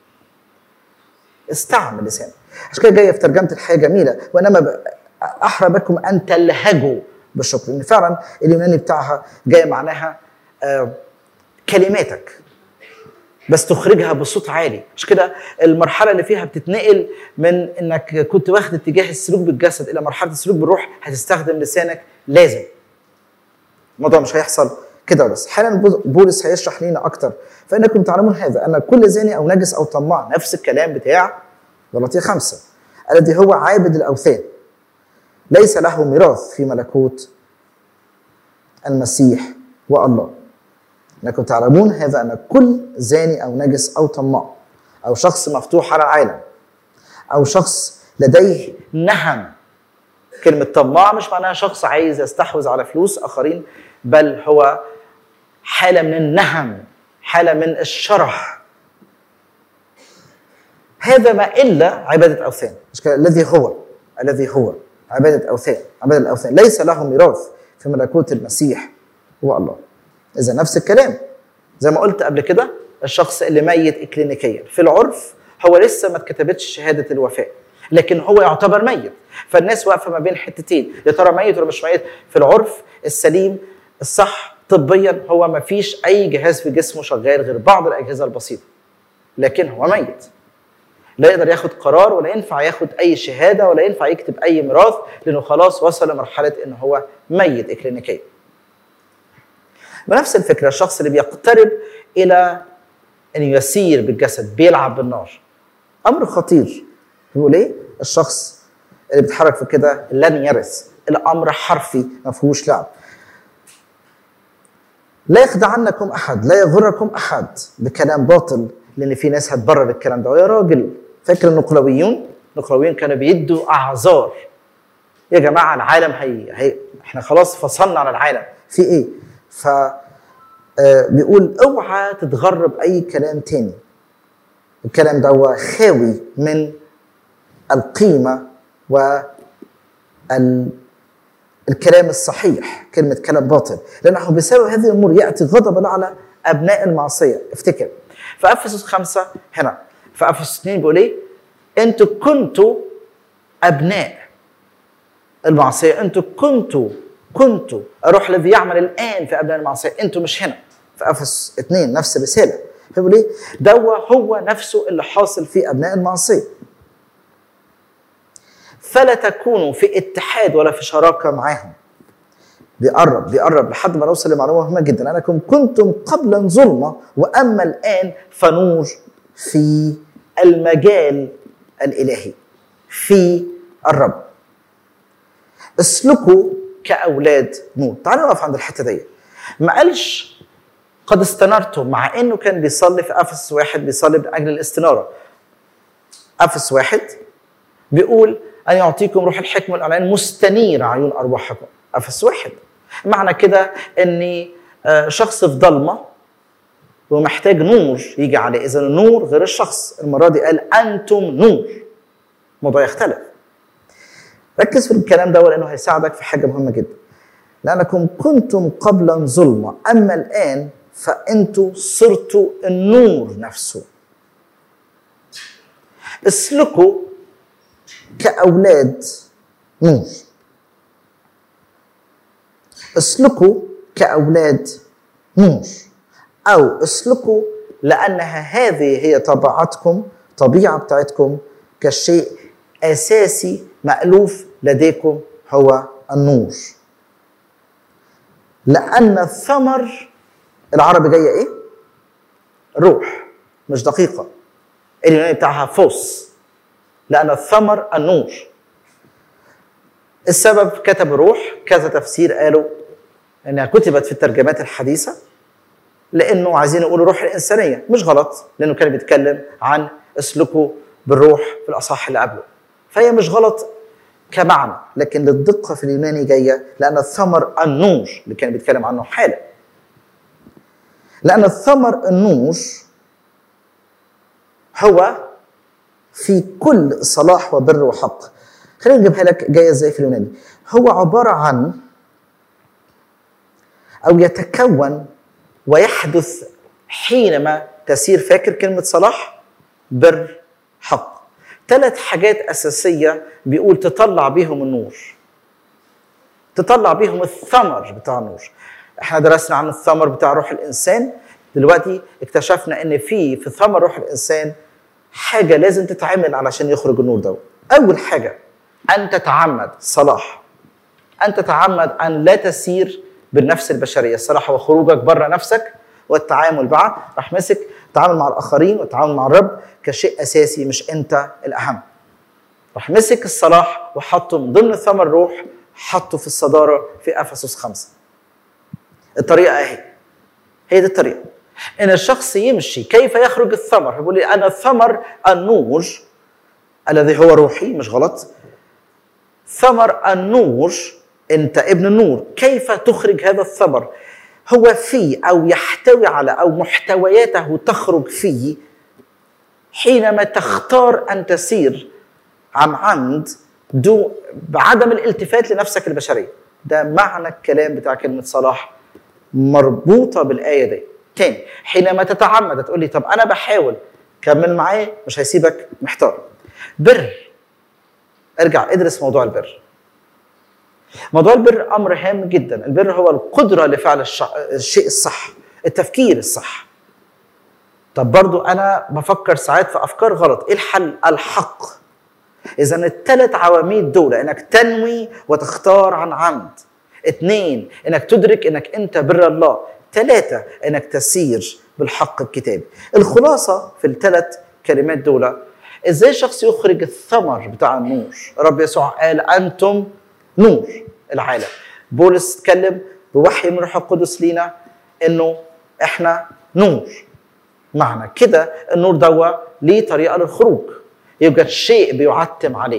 استعمل لسانك عشان كده جايه في ترجمه الحياه جميله وانما ب- احرى بكم ان تلهجوا بالشكر لان فعلا اليوناني بتاعها جاي معناها آه كلماتك بس تخرجها بصوت عالي مش كده المرحله اللي فيها بتتنقل من انك كنت واخد اتجاه السلوك بالجسد الى مرحله السلوك بالروح هتستخدم لسانك لازم الموضوع مش هيحصل كده بس حالا بولس هيشرح لنا اكتر فانكم تعلمون هذا ان كل زاني او نجس او طماع نفس الكلام بتاع غلطية خمسة الذي هو عابد الاوثان ليس له ميراث في ملكوت المسيح والله انكم تعلمون هذا ان كل زاني او نجس او طماع او شخص مفتوح على العالم او شخص لديه نهم كلمة طماع مش معناها شخص عايز يستحوذ على فلوس آخرين بل هو حالة من النهم حالة من الشرح هذا ما إلا عبادة أوثان مش كده؟ الذي هو الذي هو عبادة أوثان عبادة الأوثان ليس له ميراث في ملكوت المسيح هو الله إذا نفس الكلام زي ما قلت قبل كده الشخص اللي ميت إكلينيكيا في العرف هو لسه ما اتكتبتش شهادة الوفاة لكن هو يعتبر ميت فالناس واقفة ما بين حتتين يا ترى ميت ولا مش ميت في العرف السليم الصح طبيا هو ما فيش أي جهاز في جسمه شغال غير بعض الأجهزة البسيطة لكن هو ميت لا يقدر ياخد قرار ولا ينفع ياخد اي شهاده ولا ينفع يكتب اي ميراث لانه خلاص وصل لمرحله ان هو ميت اكلينيكيا. بنفس الفكره الشخص اللي بيقترب الى ان يسير بالجسد بيلعب بالنار. امر خطير بيقول ايه؟ الشخص اللي بيتحرك في كده لن يرث الامر حرفي ما فيهوش لعب. لا يخدعنكم احد لا يغركم احد بكلام باطل لان في ناس هتبرر الكلام ده ويا راجل فاكر النقلويون النقلويون كانوا بيدوا اعذار يا جماعه العالم هي, هي احنا خلاص فصلنا عن العالم في ايه ف آه، بيقول اوعى تتغر باي كلام تاني الكلام ده هو خاوي من القيمه و ال- الكلام الصحيح كلمة كلام باطل لأنه بسبب هذه الأمور يأتي غضب الله على أبناء المعصية افتكر في أفسس خمسة هنا في أفسس اثنين بيقول إيه أنتوا كنتوا أبناء المعصية أنتوا كنتوا كنتوا الروح الذي يعمل الآن في أبناء المعصية أنتوا مش هنا في أفسس اثنين نفس الرسالة فبيقول إيه ده هو نفسه اللي حاصل في أبناء المعصية فلا تكونوا في اتحاد ولا في شراكه معاهم بيقرب بيقرب لحد ما نوصل لمعلومه مهمه جدا انكم كنتم قبلا ظلمه واما الان فنور في المجال الالهي في الرب اسلكوا كاولاد نور تعالوا نقف عند الحته دي ما قالش قد استنرتم مع انه كان بيصلي في افس واحد بيصلي من اجل الاستناره افس واحد بيقول أن يعطيكم روح الحكمة والإعلان مستنير عيون أرواحكم أفس واحد معنى كده أني آه، شخص في ضلمة ومحتاج نور يجي عليه إذا النور غير الشخص المرة دي قال أنتم نور الموضوع يختلف ركز في الكلام ده لأنه هيساعدك في حاجة مهمة جدا لأنكم كنتم قبلا ظلمة أما الآن فأنتم صرتوا النور نفسه اسلكوا كأولاد نور اسلكوا كأولاد نور أو اسلكوا لأنها هذه هي طبيعتكم طبيعة بتاعتكم كشيء أساسي مألوف لديكم هو النور لأن الثمر العربي جاية إيه؟ روح مش دقيقة اليوناني بتاعها فوس لأن الثمر النور السبب كتب روح كذا تفسير قالوا انها كتبت في الترجمات الحديثه لانه عايزين يقولوا روح الانسانيه مش غلط لانه كان بيتكلم عن اسلكوا بالروح في الاصح اللي قبله فهي مش غلط كمعنى لكن للدقه في اليوناني جايه لان الثمر النور اللي كان بيتكلم عنه حالا لان الثمر النور هو في كل صلاح وبر وحق خلينا نجيبها لك جايه ازاي في اليوناني هو عباره عن او يتكون ويحدث حينما تسير فاكر كلمه صلاح بر حق ثلاث حاجات اساسيه بيقول تطلع بيهم النور تطلع بيهم الثمر بتاع النور احنا درسنا عن الثمر بتاع روح الانسان دلوقتي اكتشفنا ان في في ثمر روح الانسان حاجه لازم تتعمل علشان يخرج النور ده اول حاجه ان تتعمد صلاح ان تتعمد ان لا تسير بالنفس البشريه الصلاح هو خروجك بره نفسك والتعامل معه راح مسك التعامل مع الاخرين والتعامل مع الرب كشيء اساسي مش انت الاهم راح مسك الصلاح وحطه من ضمن ثمر الروح حطه في الصداره في افسس خمسه الطريقه اهي هي دي الطريقه ان الشخص يمشي كيف يخرج الثمر بيقول لي انا الثمر النور الذي هو روحي مش غلط ثمر النور انت ابن النور كيف تخرج هذا الثمر هو فيه او يحتوي على او محتوياته تخرج فيه حينما تختار ان تسير عن عمد دو بعدم الالتفات لنفسك البشريه ده معنى الكلام بتاع كلمه صلاح مربوطه بالايه دي تاني حينما تتعمد تقول لي طب انا بحاول كمل معايا مش هيسيبك محتار بر ارجع ادرس موضوع البر موضوع البر امر هام جدا البر هو القدره لفعل الشع... الشيء الصح التفكير الصح طب برضو انا بفكر ساعات في افكار غلط ايه الحل الحق اذا الثلاث عواميد دول انك تنوي وتختار عن عمد اثنين انك تدرك انك انت بر الله ثلاثة انك تسير بالحق الكتابي الخلاصة في الثلاث كلمات دول ازاي شخص يخرج الثمر بتاع النور رب يسوع قال انتم نور العالم بولس اتكلم بوحي من الروح القدس لينا انه احنا نور معنى كده النور دوا ليه طريقه للخروج يوجد شيء بيعتم عليه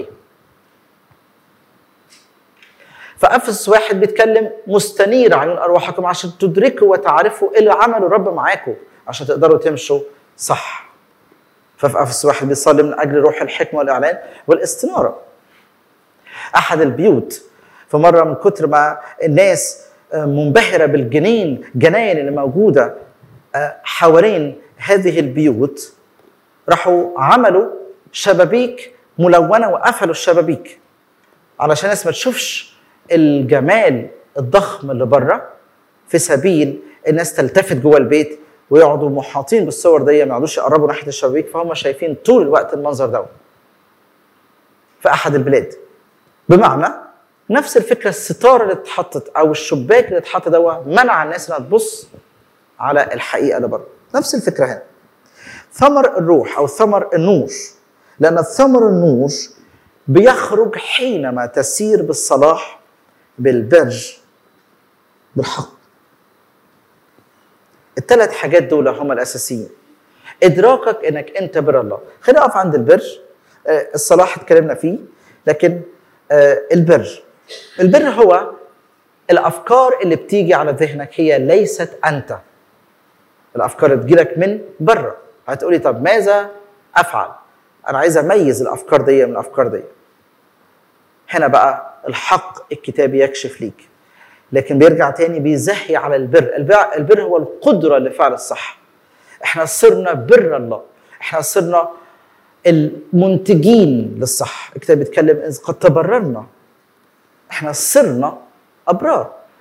فأفس واحد بيتكلم مستنير عيون أرواحكم عشان تدركوا وتعرفوا إيه اللي عمله الرب معاكم عشان تقدروا تمشوا صح ففي أفس واحد بيصلي من أجل روح الحكمة والإعلان والاستنارة أحد البيوت في مرة من كتر ما الناس منبهرة بالجنين جناين اللي موجودة حوالين هذه البيوت راحوا عملوا شبابيك ملونة وقفلوا الشبابيك علشان الناس ما تشوفش الجمال الضخم اللي بره في سبيل الناس تلتفت جوه البيت ويقعدوا محاطين بالصور دي ما يقعدوش يقربوا ناحيه الشبابيك فهم شايفين طول الوقت المنظر ده في احد البلاد بمعنى نفس الفكره الستاره اللي اتحطت او الشباك اللي اتحط ده منع الناس انها تبص على الحقيقه اللي بره نفس الفكره هنا ثمر الروح او ثمر النور لان ثمر النور بيخرج حينما تسير بالصلاح بالبر بالحق الثلاث حاجات دول هم الاساسيين ادراكك انك انت بر الله خلينا نقف عند البر الصلاح اتكلمنا فيه لكن البر البر هو الافكار اللي بتيجي على ذهنك هي ليست انت الافكار اللي بتجيلك من بره هتقولي طب ماذا افعل انا عايز اميز الافكار دي من الافكار دي هنا بقى الحق الكتابي يكشف ليك لكن بيرجع تاني بيزهي على البر البر هو القدرة لفعل الصح احنا صرنا بر الله احنا صرنا المنتجين للصح الكتاب بيتكلم إذ قد تبررنا احنا صرنا أبرار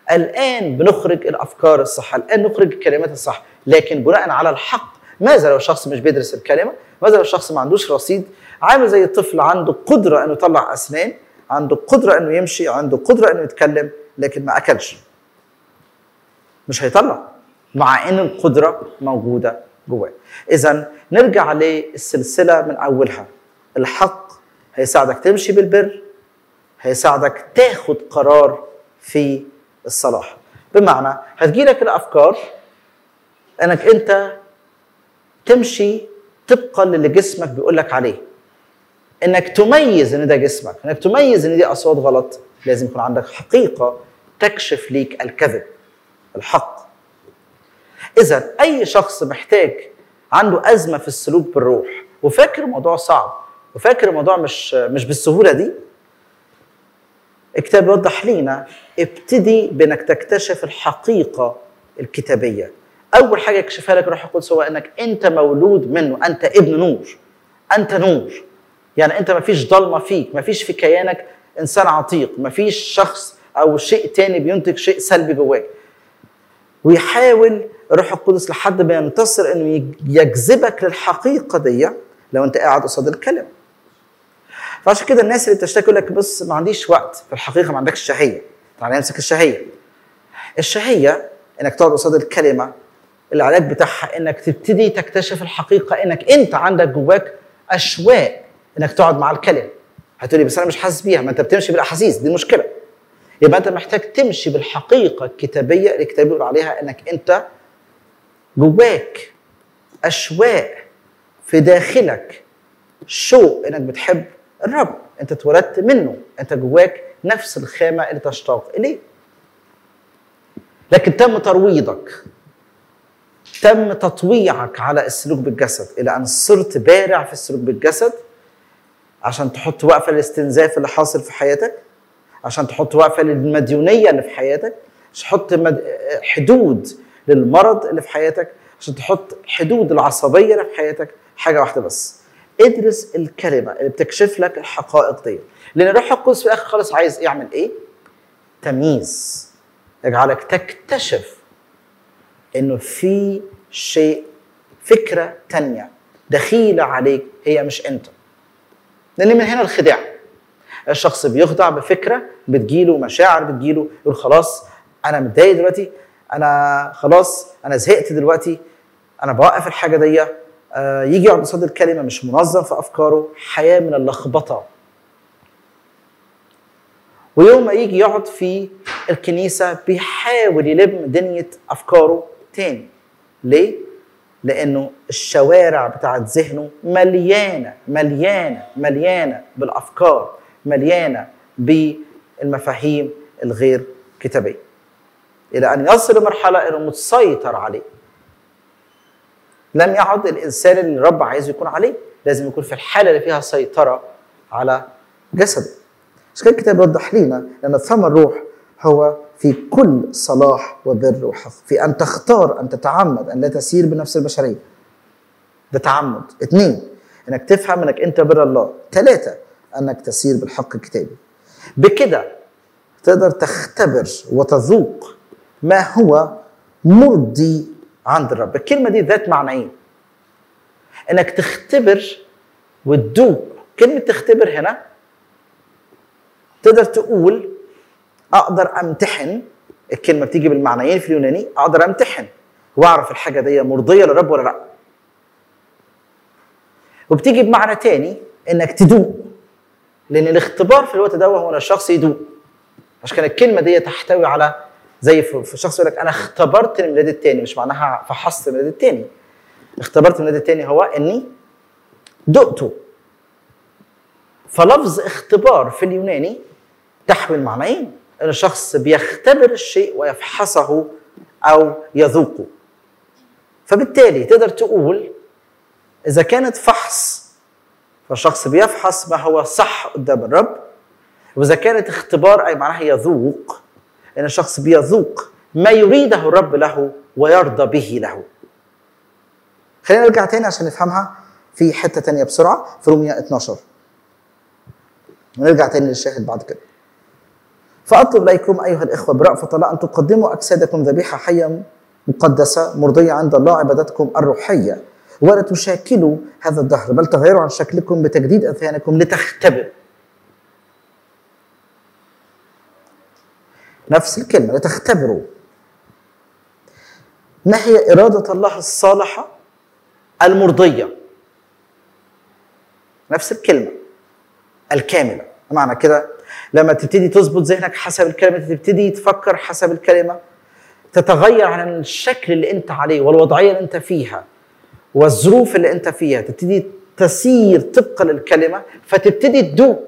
الان بنخرج الافكار الصح الان نخرج الكلمات الصح لكن بناء على الحق ماذا لو شخص مش بيدرس الكلمه ماذا لو شخص ما عندوش رصيد عامل زي الطفل عنده قدره انه يطلع اسنان عنده قدره انه يمشي عنده قدره انه يتكلم لكن ما اكلش مش هيطلع مع ان القدره موجوده جواه اذا نرجع للسلسله من اولها الحق هيساعدك تمشي بالبر هيساعدك تاخد قرار في الصلاح بمعنى هتجيلك الافكار انك انت تمشي طبقا للي جسمك بيقول لك عليه انك تميز ان ده جسمك انك تميز ان دي اصوات غلط لازم يكون عندك حقيقه تكشف ليك الكذب الحق اذا اي شخص محتاج عنده ازمه في السلوك بالروح وفاكر الموضوع صعب وفاكر الموضوع مش مش بالسهوله دي الكتاب يوضح لينا ابتدي بانك تكتشف الحقيقه الكتابيه اول حاجه يكشفها لك الروح القدس هو انك انت مولود منه انت ابن نور انت نور يعني انت ما فيش ضلمه فيك ما فيش في كيانك انسان عتيق ما فيش شخص او شيء تاني بينتج شيء سلبي جواك ويحاول الروح القدس لحد ما ينتصر انه يجذبك للحقيقه دي لو انت قاعد قصاد الكلمه فعشان كده الناس اللي بتشتكي يقول لك بص ما عنديش وقت في الحقيقه ما عندكش شهيه تعالى نمسك الشهيه الشهيه انك تقعد قصاد الكلمه العلاج بتاعها انك تبتدي تكتشف الحقيقه انك انت عندك جواك اشواق انك تقعد مع الكلمه هتقولي بس انا مش حاسس بيها ما انت بتمشي بالاحاسيس دي المشكله يبقى انت محتاج تمشي بالحقيقه الكتابيه اللي الكتاب بيقول عليها انك انت جواك اشواق في داخلك شوق انك بتحب الرب انت اتولدت منه انت جواك نفس الخامه اللي تشتاق اليه لكن تم ترويضك تم تطويعك على السلوك بالجسد الى ان صرت بارع في السلوك بالجسد عشان تحط وقفه للاستنزاف اللي حاصل في حياتك عشان تحط وقفه للمديونيه اللي في حياتك عشان تحط مد... حدود للمرض اللي في حياتك عشان تحط حدود العصبيه اللي في حياتك حاجه واحده بس ادرس الكلمه اللي بتكشف لك الحقائق دي لان الروح القدس في الاخر خالص عايز يعمل ايه تمييز يجعلك تكتشف انه في شيء فكره تانية دخيله عليك هي مش انت لان من هنا الخداع الشخص بيخدع بفكره بتجيله مشاعر بتجيله يقول خلاص انا متضايق دلوقتي انا خلاص انا زهقت دلوقتي انا بوقف الحاجه دي آه يجي يقعد قصاد الكلمه مش منظم في افكاره حياه من اللخبطه ويوم ما يجي يقعد في الكنيسه بيحاول يلم دنيا افكاره تاني ليه؟ لانه الشوارع بتاعت ذهنه مليانه مليانه مليانه بالافكار مليانه بالمفاهيم الغير كتابيه الى ان يصل لمرحله انه متسيطر عليه لم يعد الانسان اللي الرب عايزه يكون عليه لازم يكون في الحاله اللي فيها سيطره على جسده عشان كده الكتاب يوضح لنا ان ثمر الروح هو في كل صلاح وبر وحق في ان تختار ان تتعمد ان لا تسير بنفس البشريه ده تعمد اثنين انك تفهم انك انت بر الله ثلاثه انك تسير بالحق الكتابي بكده تقدر تختبر وتذوق ما هو مرضي عند الرب الكلمه دي ذات معنيين انك تختبر وتذوق كلمه تختبر هنا تقدر تقول اقدر امتحن الكلمه بتيجي بالمعنيين في اليوناني اقدر امتحن واعرف الحاجه دي مرضيه للرب ولا لا وبتيجي بمعنى تاني انك تدوق لان الاختبار في الوقت ده هو ان الشخص يدوق عشان كان الكلمه دي تحتوي على زي في شخص يقول لك انا اختبرت الميلاد التاني مش معناها فحصت الميلاد التاني اختبرت الميلاد التاني هو اني دقته فلفظ اختبار في اليوناني تحمل معنيين ان الشخص بيختبر الشيء ويفحصه او يذوقه فبالتالي تقدر تقول اذا كانت فحص فالشخص بيفحص ما هو صح قدام الرب واذا كانت اختبار اي معناها يذوق ان الشخص بيذوق ما يريده الرب له ويرضى به له خلينا نرجع تاني عشان نفهمها في حته تانية بسرعه في روميا 12 ونرجع تاني للشاهد بعد كده فاطلب اليكم ايها الاخوه برأفه الله ان تقدموا اجسادكم ذبيحه حيه مقدسه مرضيه عند الله عبادتكم الروحيه ولا تشاكلوا هذا الدهر بل تغيروا عن شكلكم بتجديد اذهانكم لتختبروا نفس الكلمه لتختبروا ما هي اراده الله الصالحه المرضيه نفس الكلمه الكامله معنى كده لما تبتدي تظبط ذهنك حسب الكلمه تبتدي تفكر حسب الكلمه تتغير عن الشكل اللي انت عليه والوضعيه اللي انت فيها والظروف اللي انت فيها تبتدي تسير طبقا للكلمه فتبتدي تدوق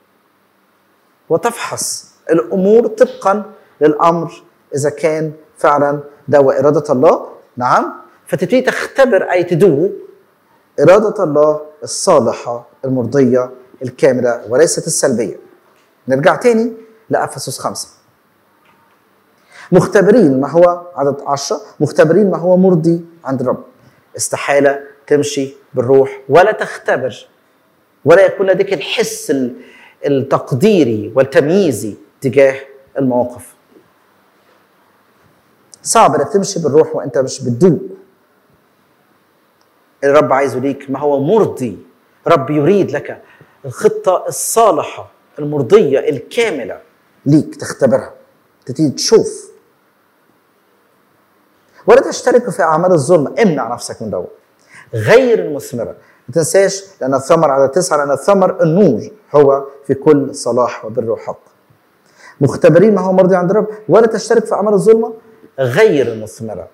وتفحص الامور طبقا للامر اذا كان فعلا ده واراده الله نعم فتبتدي تختبر اي تدوق اراده الله الصالحه المرضيه الكامله وليست السلبيه نرجع تاني لافسس خمسه مختبرين ما هو عدد عشرة مختبرين ما هو مرضي عند الرب استحالة تمشي بالروح ولا تختبر ولا يكون لديك الحس التقديري والتمييزي تجاه المواقف صعب انك تمشي بالروح وانت مش بتدوق الرب عايزه ليك ما هو مرضي رب يريد لك الخطة الصالحة المرضية الكاملة ليك تختبرها تبتدي تشوف ولا تشترك في اعمال الظلم امنع نفسك من دوت غير المثمره ما تنساش لان الثمر على تسعه لان الثمر النور هو في كل صلاح وبر وحق مختبرين ما هو مرضي عند الرب ولا تشترك في اعمال الظلمه غير المثمره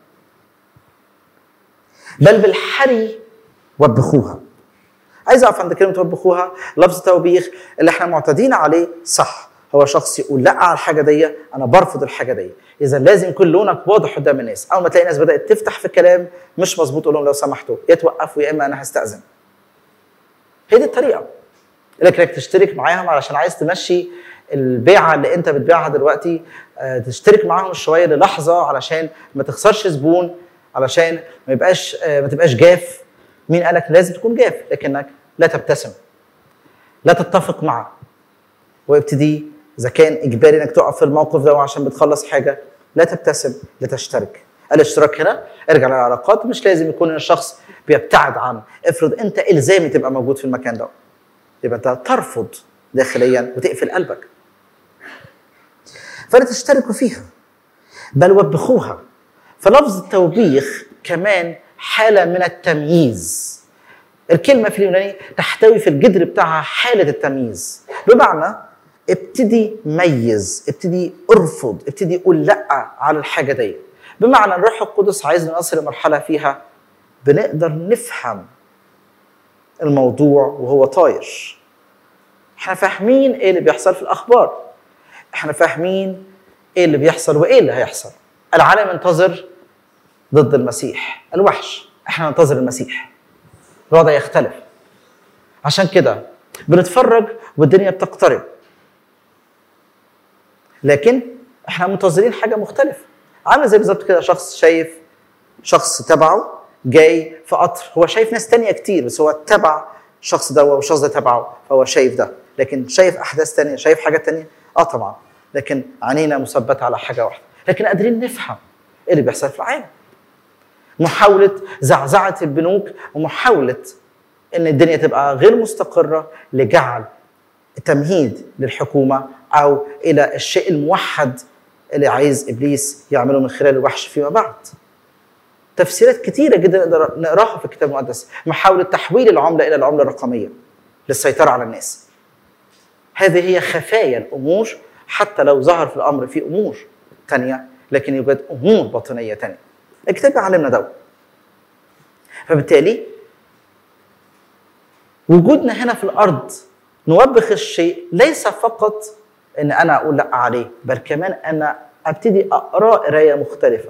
بل بالحري وبخوها عايز اقف عند كلمه وبخوها لفظ توبيخ اللي احنا معتادين عليه صح هو شخص يقول لا على الحاجه دي انا برفض الحاجه دي اذا لازم يكون لونك واضح قدام الناس اول ما تلاقي ناس بدات تفتح في كلام مش مظبوط قول لهم لو سمحتوا يا توقفوا يا اما انا هستاذن هي دي الطريقه لكنك تشترك معاهم علشان عايز تمشي البيعه اللي انت بتبيعها دلوقتي تشترك معاهم شويه للحظه علشان ما تخسرش زبون علشان ما يبقاش ما تبقاش جاف مين قالك لازم تكون جاف لكنك لا تبتسم لا تتفق معه وابتدي اذا كان اجباري انك تقف في الموقف ده عشان بتخلص حاجه لا تبتسم لا تشترك الاشتراك هنا ارجع للعلاقات مش لازم يكون الشخص بيبتعد عنه افرض انت الزامي تبقى موجود في المكان ده يبقى انت ترفض داخليا وتقفل قلبك فلا تشتركوا فيها بل وبخوها فلفظ التوبيخ كمان حالة من التمييز الكلمة في اليوناني تحتوي في الجذر بتاعها حالة التمييز بمعنى ابتدي ميز ابتدي ارفض ابتدي قول لا على الحاجة دي بمعنى الروح القدس عايزنا نصل لمرحلة فيها بنقدر نفهم الموضوع وهو طاير احنا فاهمين ايه اللي بيحصل في الاخبار احنا فاهمين ايه اللي بيحصل وايه اللي هيحصل العالم ينتظر ضد المسيح الوحش احنا ننتظر المسيح الوضع يختلف عشان كده بنتفرج والدنيا بتقترب لكن احنا منتظرين حاجه مختلفه عامل زي بالظبط كده شخص شايف شخص تبعه جاي في قطر هو شايف ناس تانية كتير بس هو تبع الشخص ده والشخص ده تبعه فهو شايف ده لكن شايف احداث تانية شايف حاجات تانية اه طبعا لكن عينينا مثبته على حاجه واحده لكن قادرين نفهم ايه اللي بيحصل في العالم محاوله زعزعه البنوك ومحاوله ان الدنيا تبقى غير مستقره لجعل تمهيد للحكومه او الى الشيء الموحد اللي عايز ابليس يعمله من خلال الوحش فيما بعد. تفسيرات كثيره جدا نقدر نقراها في الكتاب المقدس، محاوله تحويل العمله الى العمله الرقميه للسيطره على الناس. هذه هي خفايا الامور حتى لو ظهر في الامر في امور ثانيه لكن يوجد امور باطنيه ثانيه. الكتاب بيعلمنا ده. فبالتالي وجودنا هنا في الارض نوبخ الشيء ليس فقط ان انا اقول لا عليه بل كمان انا ابتدي اقرا قرايه مختلفه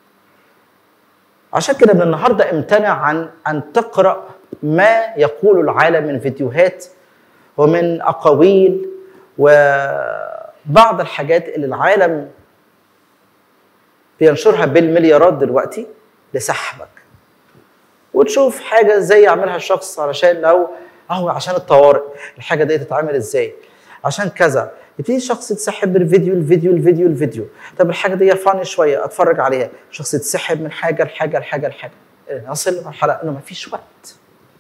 عشان كده من النهارده امتنع عن ان تقرا ما يقول العالم من فيديوهات ومن اقاويل وبعض الحاجات اللي العالم بينشرها بالمليارات دلوقتي لسحبك وتشوف حاجه زي يعملها الشخص علشان لو اهو عشان الطوارئ الحاجه دي تتعمل ازاي عشان كذا يبتدي الشخص يتسحب الفيديو الفيديو الفيديو الفيديو طب الحاجه دي فاني شويه اتفرج عليها الشخص يتسحب من حاجه لحاجه لحاجه لحاجه نصل لمرحله انه ما فيش وقت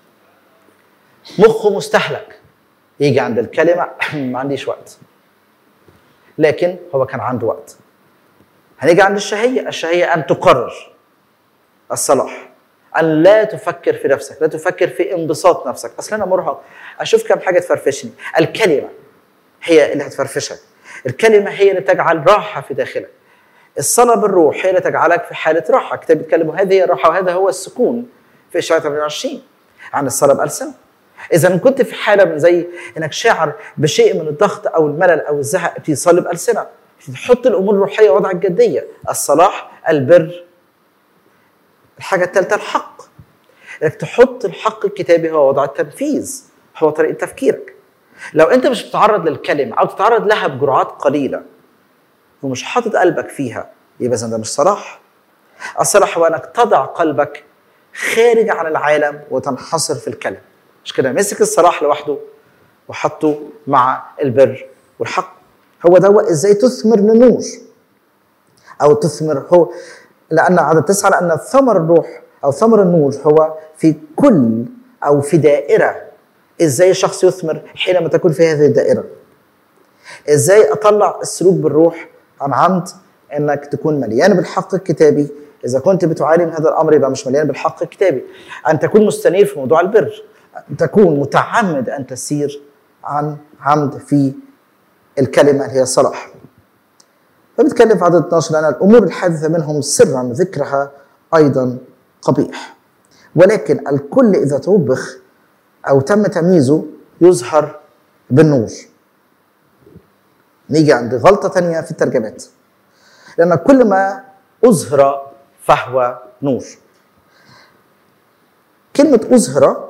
مخه مستهلك يجي عند الكلمه ما عنديش وقت لكن هو كان عنده وقت هنيجي عند الشهيه الشهيه ان تقرر الصلاح ان لا تفكر في نفسك لا تفكر في انبساط نفسك اصل انا مرهق اشوف كم حاجه تفرفشني الكلمه هي اللي هتفرفشك الكلمه هي اللي تجعل راحه في داخلك الصلاه بالروح هي اللي تجعلك في حاله راحه كتاب بيتكلم هذه هي الراحه وهذا هو السكون في اشعياء 28 عن الصلاه بالسنه اذا كنت في حاله من زي انك شاعر بشيء من الضغط او الملل او الزهق ابتدي تصلي بالسنه تحط الامور الروحيه وضع الجديه الصلاح البر الحاجه الثالثه الحق انك تحط الحق الكتابي هو وضع التنفيذ هو طريقه تفكيرك لو انت مش بتتعرض للكلمه او تتعرض لها بجرعات قليله ومش حاطط قلبك فيها يبقى اذا ده مش صلاح الصلاح هو انك تضع قلبك خارج عن العالم وتنحصر في الكلمه مش كده مسك الصلاح لوحده وحطه مع البر والحق هو ده ازاي تثمر للنور او تثمر هو لان عدد تسعه لان ثمر الروح او ثمر النور هو في كل او في دائره ازاي الشخص يثمر حينما تكون في هذه الدائره ازاي اطلع السلوك بالروح عن عمد انك تكون مليان بالحق الكتابي اذا كنت بتعاني من هذا الامر يبقى مش مليان بالحق الكتابي ان تكون مستنير في موضوع البر ان تكون متعمد ان تسير عن عمد في الكلمه اللي هي الصلاح فبتكلم في عدد 12 لان الامور الحادثه منهم سرا ذكرها ايضا قبيح ولكن الكل اذا توبخ او تم تمييزه يظهر بالنور نيجي عند غلطه ثانيه في الترجمات لان كل ما اظهر فهو نور كلمه اظهر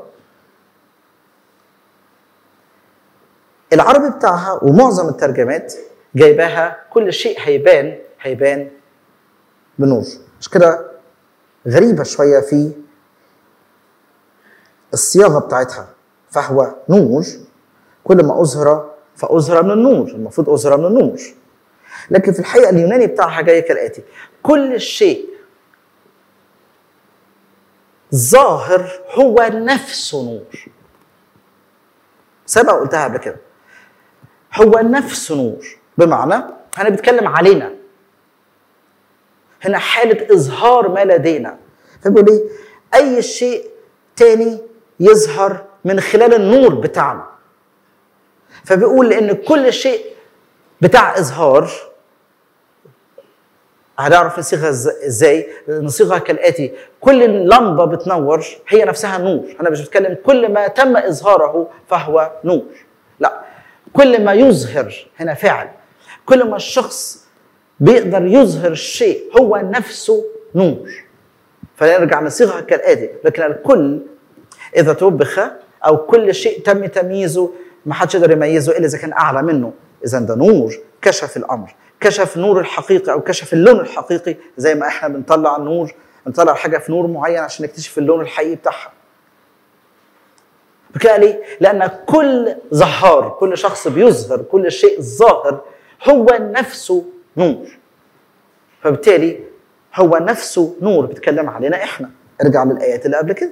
العربي بتاعها ومعظم الترجمات جايباها كل شيء هيبان هيبان بنور مش كده غريبه شويه في الصياغه بتاعتها فهو نور كل ما اظهر فاظهر من النور المفروض اظهر من النور لكن في الحقيقه اليوناني بتاعها جاي كالاتي كل شيء ظاهر هو نفسه نور سبق قلتها قبل كده هو نفسه نور بمعنى انا بتكلم علينا هنا حالة إظهار ما لدينا فبيقول إيه أي شيء تاني يظهر من خلال النور بتاعنا فبيقول ان كل شيء بتاع اظهار هنعرف نصيغها ازاي نصيغها كالاتي كل لمبه بتنور هي نفسها نور انا مش بتكلم كل ما تم اظهاره فهو نور لا كل ما يظهر هنا فعل كل ما الشخص بيقدر يظهر الشيء هو نفسه نور فنرجع نصيغها كالاتي لكن الكل اذا توبخ او كل شيء تم تمييزه ما حدش يقدر يميزه الا اذا كان اعلى منه اذا ده نور كشف الامر كشف نور الحقيقي او كشف اللون الحقيقي زي ما احنا بنطلع النور بنطلع حاجه في نور معين عشان نكتشف اللون الحقيقي بتاعها بكده ليه؟ لان كل ظهار كل شخص بيظهر كل شيء ظاهر هو نفسه نور فبالتالي هو نفسه نور بيتكلم علينا احنا ارجع للايات اللي قبل كده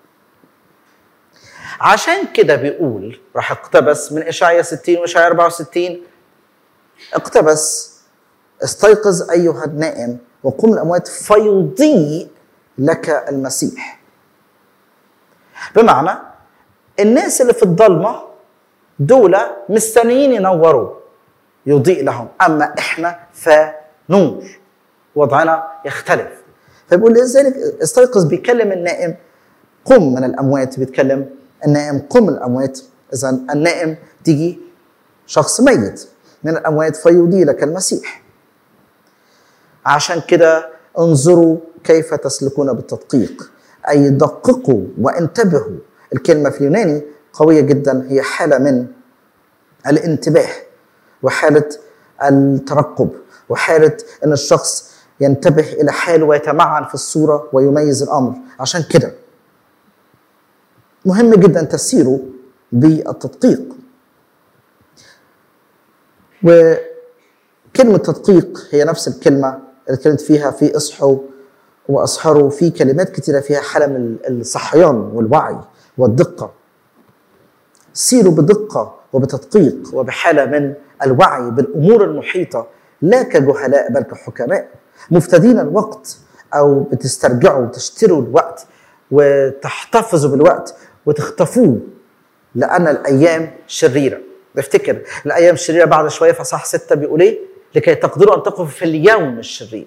عشان كده بيقول راح اقتبس من اشعياء 60 واشعياء 64 اقتبس استيقظ ايها النائم وقم الاموات فيضيء لك المسيح بمعنى الناس اللي في الضلمه دول مستنيين ينوروا يضيء لهم اما احنا فنور وضعنا يختلف فبيقول لذلك استيقظ بيكلم النائم قم من الاموات بيتكلم النائم قم الاموات اذا النائم تيجي شخص ميت من الاموات فيضيء لك المسيح عشان كده انظروا كيف تسلكون بالتدقيق اي دققوا وانتبهوا الكلمه في اليوناني قويه جدا هي حاله من الانتباه وحاله الترقب وحاله ان الشخص ينتبه الى حاله ويتمعن في الصوره ويميز الامر عشان كده مهم جدا تسيره بالتدقيق وكلمة تدقيق هي نفس الكلمة اللي اتكلمت فيها في اصحوا واسهروا في كلمات كتيرة فيها حالة من الصحيان والوعي والدقة سيروا بدقة وبتدقيق وبحالة من الوعي بالأمور المحيطة لا كجهلاء بل كحكماء مفتدين الوقت أو بتسترجعوا وتشتروا الوقت وتحتفظوا بالوقت وتخطفوه لأن الأيام شريرة افتكر الأيام شريرة بعد شوية في صح ستة بيقول إيه لكي تقدروا أن تقفوا في اليوم الشرير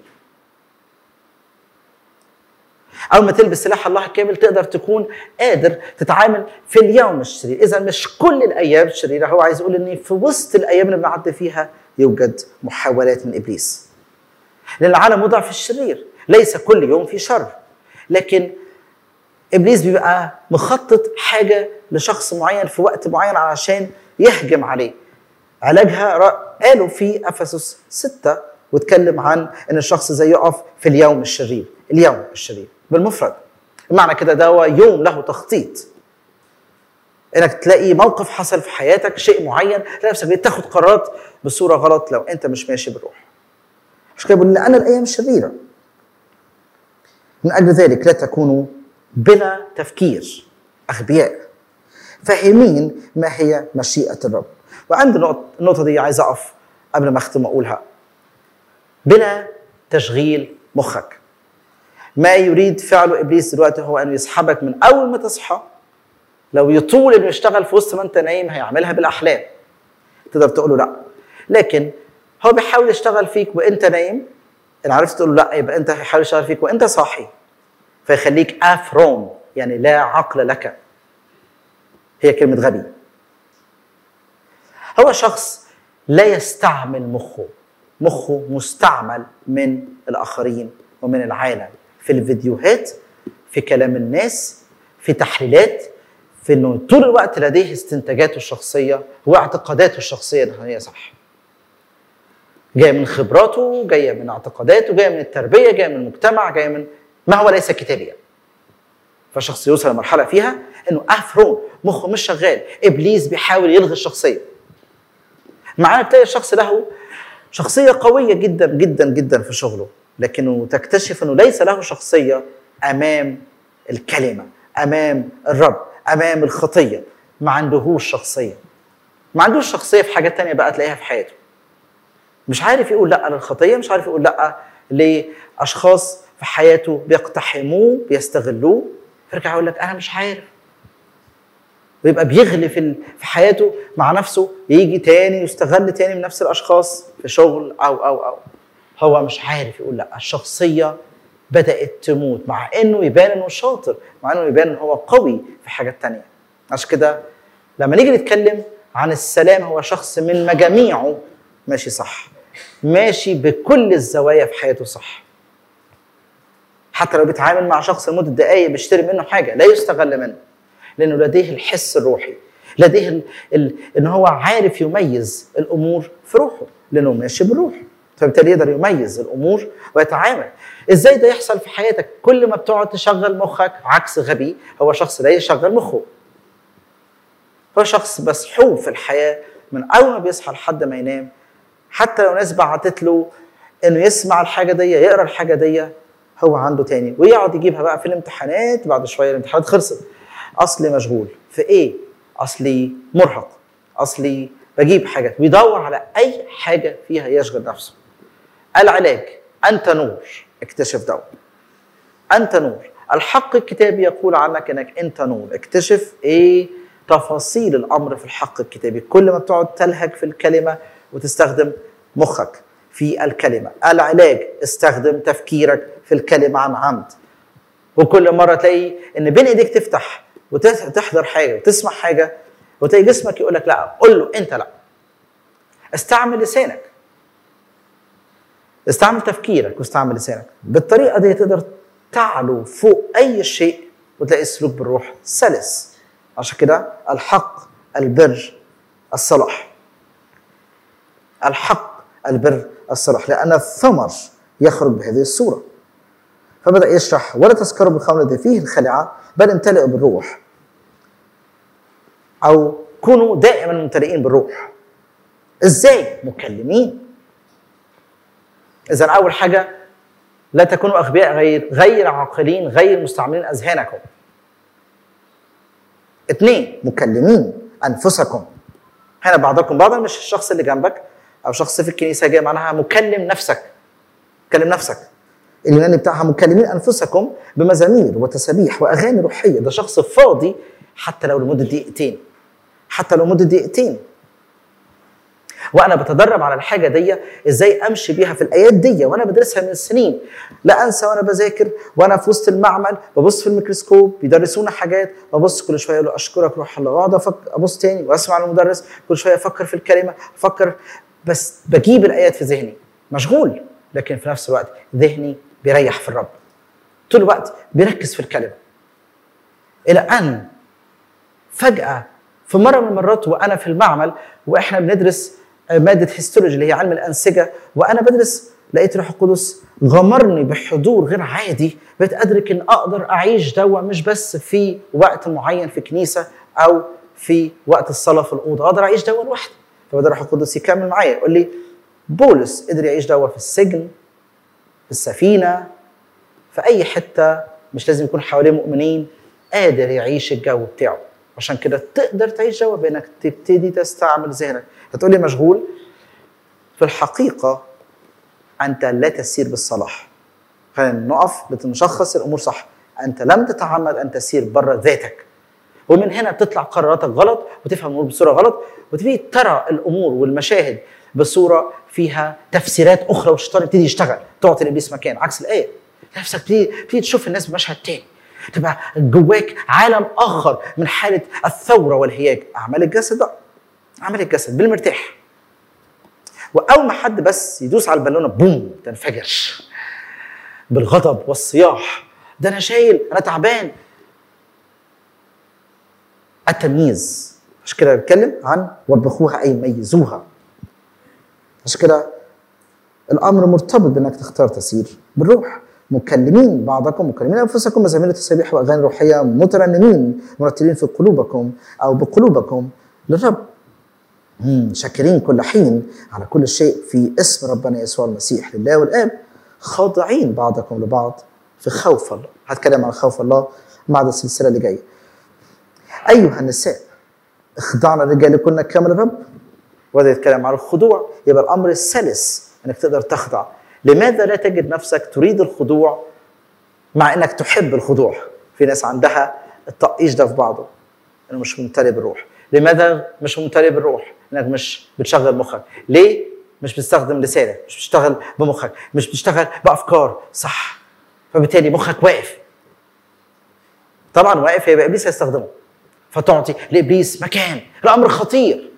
اول ما تلبس سلاح الله الكامل تقدر تكون قادر تتعامل في اليوم الشرير اذا مش كل الايام شريره هو عايز يقول ان في وسط الايام اللي بنعدي فيها يوجد محاولات من ابليس لان العالم وضع في الشرير ليس كل يوم في شر لكن ابليس بيبقى مخطط حاجه لشخص معين في وقت معين علشان يهجم عليه علاجها قالوا في افسس ستة واتكلم عن ان الشخص زي يقف في اليوم الشرير اليوم الشرير بالمفرد معنى كده ده هو يوم له تخطيط انك تلاقي موقف حصل في حياتك شيء معين تلاقي نفسك بتاخد قرارات بصوره غلط لو انت مش ماشي بالروح مش كده بيقول لان الايام شريره من اجل ذلك لا تكونوا بلا تفكير اغبياء فاهمين ما هي مشيئه الرب وعند النقطه دي عايز اقف قبل ما اختم واقولها بلا تشغيل مخك ما يريد فعله ابليس دلوقتي هو انه يسحبك من اول ما تصحى لو يطول انه يشتغل في وسط ما انت نايم هيعملها بالاحلام تقدر تقول له لا لكن هو بيحاول يشتغل فيك وانت نايم ان عرفت تقول له لا يبقى انت هيحاول يشتغل فيك وانت صاحي فيخليك افرون يعني لا عقل لك هي كلمه غبي هو شخص لا يستعمل مخه مخه مستعمل من الاخرين ومن العالم في الفيديوهات في كلام الناس في تحليلات في انه طول الوقت لديه استنتاجاته الشخصيه واعتقاداته الشخصيه ان هي صح جايه من خبراته جايه من اعتقاداته جايه من التربيه جايه من المجتمع جايه من ما هو ليس كتابيا فشخص يوصل لمرحله فيها انه افرون مخه مش شغال ابليس بيحاول يلغي الشخصيه معانا تلاقي الشخص له شخصيه قويه جدا جدا جدا في شغله لكنه تكتشف انه ليس له شخصيه امام الكلمه امام الرب امام الخطيه ما عندهوش شخصيه ما عندوش شخصيه في حاجات تانية بقى تلاقيها في حياته مش عارف يقول لا للخطيه مش عارف يقول لا لاشخاص في حياته بيقتحموه بيستغلوه فيرجع يقول لك انا مش عارف ويبقى بيغلي في في حياته مع نفسه يجي تاني يستغل تاني من نفس الاشخاص في شغل او او او هو مش عارف يقول لا الشخصيه بدات تموت مع انه يبان انه شاطر مع انه يبان انه هو قوي في حاجات تانية عشان كده لما نيجي نتكلم عن السلام هو شخص من مجاميعه ماشي صح ماشي بكل الزوايا في حياته صح حتى لو بيتعامل مع شخص لمده دقائق بيشتري منه حاجه لا يستغل منه لانه لديه الحس الروحي لديه ال... ال... ان هو عارف يميز الامور في روحه لانه ماشي بالروح فبالتالي يقدر يميز الامور ويتعامل ازاي ده يحصل في حياتك كل ما بتقعد تشغل مخك عكس غبي هو شخص لا يشغل مخه هو شخص مسحوب في الحياه من اول ما بيصحى لحد ما ينام حتى لو ناس بعتت له انه يسمع الحاجه دي يقرا الحاجه دي هو عنده تاني ويقعد يجيبها بقى في الامتحانات بعد شويه الامتحانات خلصت اصلي مشغول في ايه اصلي مرهق اصلي بجيب حاجات بيدور على اي حاجه فيها يشغل نفسه العلاج انت نور اكتشف ده انت نور الحق الكتابي يقول عنك انك انت نور اكتشف ايه تفاصيل الامر في الحق الكتابي كل ما بتقعد تلهج في الكلمه وتستخدم مخك في الكلمه العلاج استخدم تفكيرك في الكلمه عن عمد وكل مره تلاقي ان بين ايديك تفتح وتحضر حاجه وتسمع حاجه وتلاقي جسمك يقول لك لا قول له انت لا استعمل لسانك استعمل تفكيرك واستعمل لسانك بالطريقه دي تقدر تعلو فوق اي شيء وتلاقي السلوك بالروح سلس عشان كده الحق البر الصلاح الحق البر الصلاح لان الثمر يخرج بهذه الصوره فبدا يشرح ولا تسكروا بالخمر الذي فيه الخلعه بل امتلئوا بالروح او كونوا دائما ممتلئين بالروح ازاي مكلمين اذا اول حاجه لا تكونوا اغبياء غير غير عاقلين غير مستعملين اذهانكم اثنين مكلمين انفسكم هنا بعضكم بعضا مش الشخص اللي جنبك او شخص في الكنيسه جاي معناها مكلم نفسك كلم نفسك اليوناني بتاعها مكلمين انفسكم بمزامير وتسابيح واغاني روحيه ده شخص فاضي حتى لو لمده دقيقتين حتى لو لمده دقيقتين وانا بتدرب على الحاجه دي ازاي امشي بيها في الايات دي وانا بدرسها من سنين لا انسى وانا بذاكر وانا في وسط المعمل ببص في الميكروسكوب بيدرسونا حاجات ببص كل شويه اقول له اشكرك روح الله واقعد أفك- ابص تاني واسمع المدرس كل شويه افكر في الكلمه افكر بس بجيب الايات في ذهني مشغول لكن في نفس الوقت ذهني بيريح في الرب طول الوقت بيركز في الكلمه الى ان فجأة في مرة من المرات وأنا في المعمل وإحنا بندرس مادة هيستولوجي اللي هي علم الأنسجة وأنا بدرس لقيت روح القدس غمرني بحضور غير عادي بقيت أدرك إن أقدر أعيش دوا مش بس في وقت معين في كنيسة أو في وقت الصلاة في الأوضة أقدر أعيش دوا لوحدي فبدأ روح القدس يكمل معايا يقول لي بولس قدر يعيش دوا في السجن في السفينة في أي حتة مش لازم يكون حواليه مؤمنين قادر يعيش الجو بتاعه عشان كده تقدر تعيش جو بانك تبتدي تستعمل ذهنك هتقول لي مشغول في الحقيقة أنت لا تسير بالصلاح خلينا نقف لنشخص الأمور صح أنت لم تتعمد أن تسير بره ذاتك ومن هنا بتطلع قراراتك غلط وتفهم الأمور بصورة غلط وتبتدي ترى الأمور والمشاهد بصورة فيها تفسيرات أخرى والشيطان يبتدي يشتغل تعطي الإبليس مكان عكس الآية نفسك تبتدي تبتدي تشوف الناس بمشهد تاني تبقى جواك عالم آخر من حالة الثورة والهياج أعمال الجسد بقى أعمال الجسد بالمرتاح وأول ما حد بس يدوس على البالونة بوم تنفجر بالغضب والصياح ده أنا شايل أنا تعبان التمييز عشان كده بتكلم عن وبخوها أي ميزوها عشان كده الامر مرتبط بانك تختار تسير بالروح مكلمين بعضكم مكلمين انفسكم مزامير التسابيح واغاني روحيه مترنمين مرتلين في قلوبكم او بقلوبكم للرب مم، شاكرين كل حين على كل شيء في اسم ربنا يسوع المسيح لله والاب خاضعين بعضكم لبعض في خوف الله هتكلم عن خوف الله مع السلسله اللي جايه ايها النساء اخضعنا رجالكن كما الرب وهذا يتكلم عن الخضوع يبقى الامر السلس انك تقدر تخضع لماذا لا تجد نفسك تريد الخضوع مع انك تحب الخضوع في ناس عندها التقيش ده في بعضه انه مش ممتلئ بالروح لماذا مش ممتلئ بالروح انك مش بتشغل مخك ليه مش بتستخدم لسانك مش بتشتغل بمخك مش بتشتغل بافكار صح فبالتالي مخك واقف طبعا واقف هيبقى ابليس هيستخدمه فتعطي لابليس مكان الامر خطير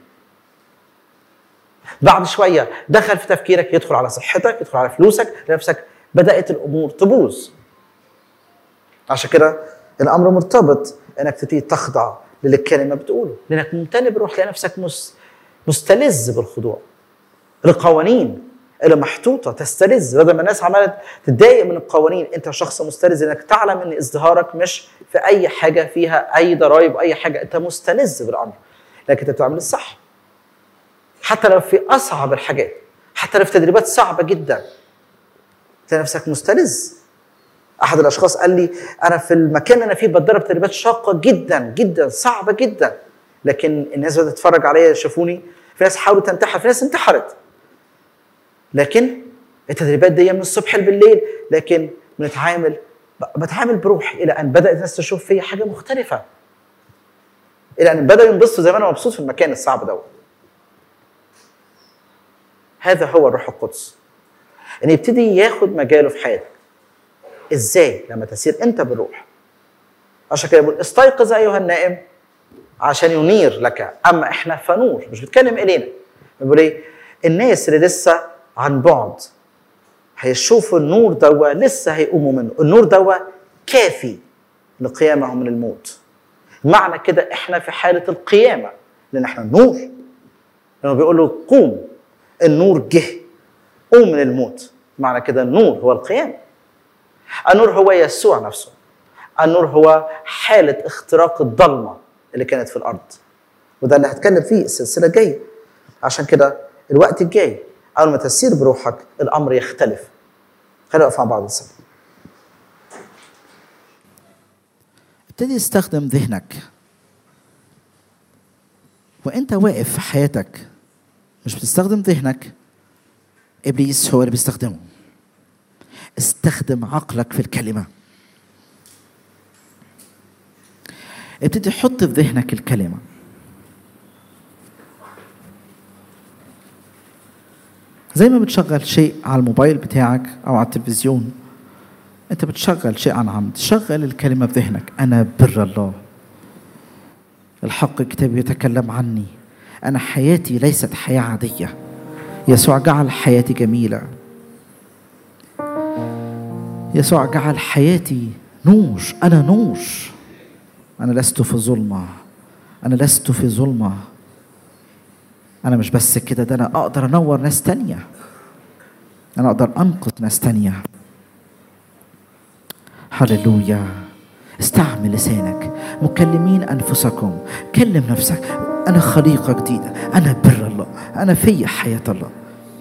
بعد شويه دخل في تفكيرك يدخل على صحتك يدخل على فلوسك نفسك بدات الامور تبوظ عشان كده الامر مرتبط انك تبتدي تخضع للي الكلمه بتقوله لانك ممتلئ بالروح تلاقي نفسك مس مستلذ بالخضوع القوانين اللي محطوطه تستلذ بدل ما الناس عماله تتضايق من القوانين انت شخص مستلذ انك تعلم ان ازدهارك مش في اي حاجه فيها اي ضرائب اي حاجه انت مستلذ بالامر لكن انت بتعمل الصح حتى لو في اصعب الحاجات حتى لو في تدريبات صعبه جدا تلاقي نفسك مستلذ احد الاشخاص قال لي انا في المكان اللي انا فيه بتدرب تدريبات شاقه جدا جدا صعبه جدا لكن الناس بدات تتفرج عليا يشوفوني في ناس حاولوا تنتحر في ناس انتحرت لكن التدريبات دي من الصبح بالليل لكن بنتعامل بتعامل بروح الى ان بدات الناس تشوف فيا حاجه مختلفه الى ان بداوا ينبسطوا زي ما انا مبسوط في المكان الصعب دوت هذا هو الروح القدس ان يبتدي ياخد مجاله في حياتك ازاي لما تسير انت بالروح عشان كده بيقول استيقظ ايها النائم عشان ينير لك اما احنا فنور مش بيتكلم الينا بيقول ايه الناس اللي لسه عن بعد هيشوفوا النور دوا لسه هيقوموا منه النور دوا كافي لقيامهم من الموت معنى كده احنا في حاله القيامه لان احنا النور لانه بيقول له قوم النور جه قوم من الموت معنى كده النور هو القيامه النور هو يسوع نفسه النور هو حالة اختراق الضلمة اللي كانت في الأرض وده اللي هتكلم فيه السلسلة الجاية عشان كده الوقت الجاي اول ما تسير بروحك الامر يختلف خلينا نقف مع بعض نصلي ابتدي استخدم ذهنك وانت واقف في حياتك مش بتستخدم ذهنك ابليس هو اللي بيستخدمه استخدم عقلك في الكلمه ابتدي حط في ذهنك الكلمه زي ما بتشغل شيء على الموبايل بتاعك او على التلفزيون انت بتشغل شيء عن عمد شغل الكلمه في ذهنك انا بر الله الحق الكتاب يتكلم عني انا حياتي ليست حياه عاديه يسوع جعل حياتي جميله يسوع جعل حياتي نور انا نور انا لست في ظلمه انا لست في ظلمه انا مش بس كده ده انا اقدر انور ناس تانية انا اقدر انقذ ناس تانية هللويا استعمل لسانك مكلمين انفسكم كلم نفسك انا خليقه جديده انا بر الله انا في حياه الله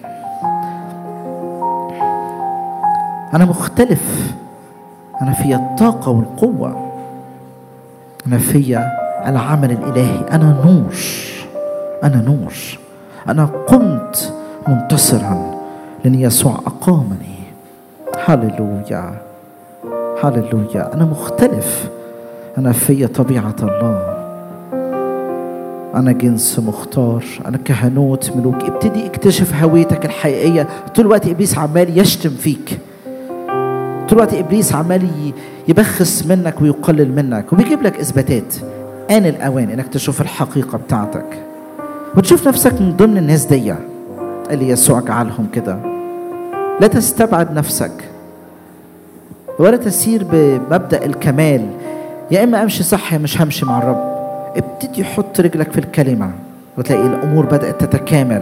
انا مختلف انا في الطاقه والقوه انا في العمل الالهي انا نور انا نور انا قمت منتصرا لان يسوع اقامني هللويا هللويا انا مختلف انا في طبيعه الله انا جنس مختار انا كهنوت ملوك ابتدي اكتشف هويتك الحقيقيه طول الوقت ابليس عمال يشتم فيك طول الوقت ابليس عمال يبخس منك ويقلل منك وبيجيب لك اثباتات ان الاوان انك تشوف الحقيقه بتاعتك وتشوف نفسك من ضمن الناس دي اللي يسوع جعلهم كده لا تستبعد نفسك ولا تسير بمبدا الكمال يا اما امشي صح يا مش همشي مع الرب ابتدي حط رجلك في الكلمه وتلاقي الامور بدات تتكامل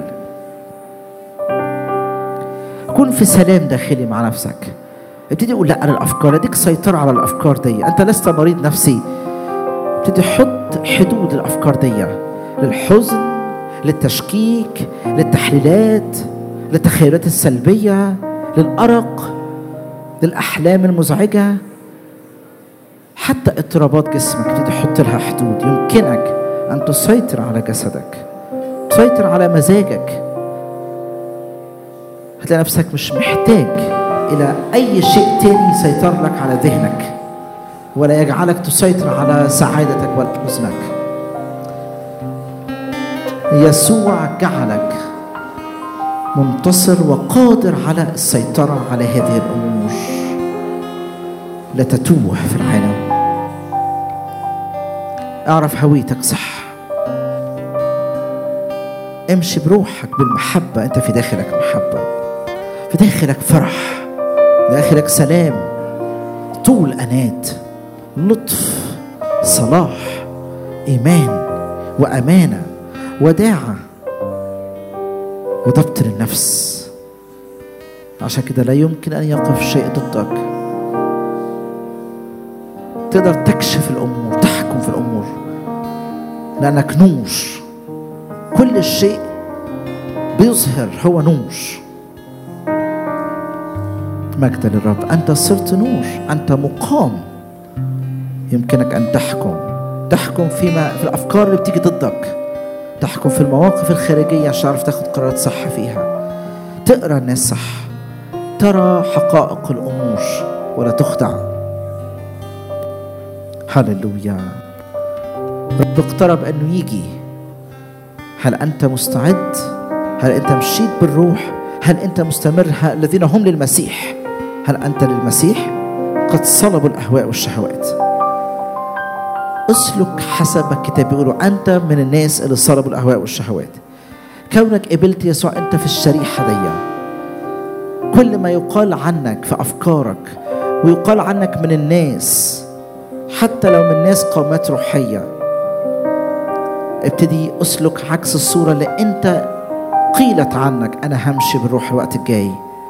كن في سلام داخلي مع نفسك ابتدي قول لا الافكار اديك سيطره على الافكار دي انت لست مريض نفسي ابتدي حط حدود الافكار دي للحزن للتشكيك للتحليلات للتخيلات السلبيه للارق للاحلام المزعجه حتى اضطرابات جسمك ابتدي حط لها حدود يمكنك ان تسيطر على جسدك تسيطر على مزاجك هتلاقي نفسك مش محتاج الى اي شيء تاني يسيطر لك على ذهنك ولا يجعلك تسيطر على سعادتك ولا حزنك يسوع جعلك منتصر وقادر على السيطرة على هذه الأمور لا تتوه في العالم اعرف هويتك صح امشي بروحك بالمحبة انت في داخلك محبة في داخلك فرح داخلك سلام طول أنات لطف صلاح إيمان وأمانة وداعة وضبط للنفس عشان كده لا يمكن أن يقف شيء ضدك تقدر تكشف الأمور تحكم في الأمور لأنك نور كل شيء بيظهر هو نور مجد للرب أنت صرت نور أنت مقام يمكنك أن تحكم تحكم فيما في الأفكار اللي بتيجي ضدك تحكم في المواقف الخارجية عشان تعرف تاخد قرارات صح فيها تقرا الناس صح ترى حقائق الأمور ولا تخدع هللويا رب اقترب أنه يجي هل أنت مستعد؟ هل أنت مشيت بالروح؟ هل أنت مستمر؟ هل الذين هم للمسيح هل أنت للمسيح؟ قد صلبوا الأهواء والشهوات اسلك حسب الكتاب بيقولوا أنت من الناس اللي صلبوا الأهواء والشهوات كونك قبلت يسوع أنت في الشريحة دي كل ما يقال عنك في أفكارك ويقال عنك من الناس حتى لو من ناس قامات روحية ابتدي اسلك عكس الصورة اللي انت قيلت عنك انا همشي بالروح الوقت الجاي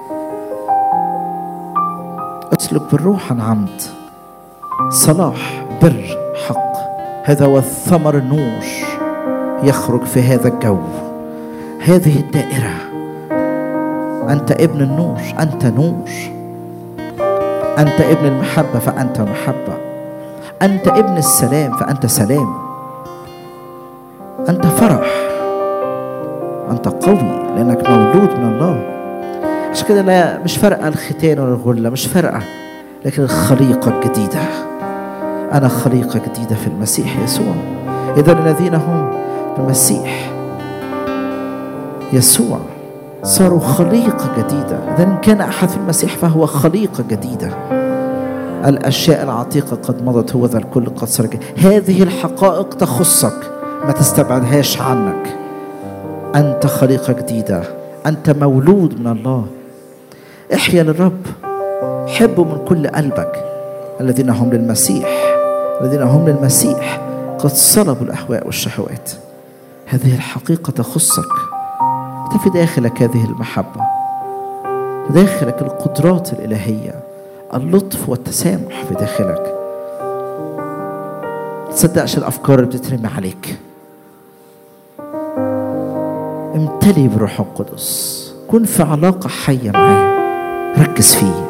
اسلك بالروح عن عمد صلاح بر حق هذا هو الثمر النور يخرج في هذا الجو هذه الدائرة أنت ابن النور أنت نور أنت ابن المحبة فأنت محبة أنت ابن السلام فأنت سلام أنت فرح أنت قوي لأنك مولود من الله عشان كده لا مش فارقة الختان ولا الغلة مش فارقة لكن الخليقة الجديدة أنا خليقة جديدة في المسيح يسوع إذا الذين هم في المسيح يسوع صاروا خليقة جديدة إذا إن كان أحد في المسيح فهو خليقة جديدة الأشياء العتيقة قد مضت هو ذا الكل قد صار جديد. هذه الحقائق تخصك ما تستبعدهاش عنك أنت خليقة جديدة أنت مولود من الله احيا للرب حبوا من كل قلبك الذين هم للمسيح الذين هم للمسيح قد صلبوا الأهواء والشهوات هذه الحقيقة تخصك أنت في داخلك هذه المحبة في داخلك القدرات الإلهية اللطف والتسامح في داخلك تصدقش الأفكار اللي بتترمي عليك امتلي بالروح القدس كن في علاقة حية معاه ركز فيه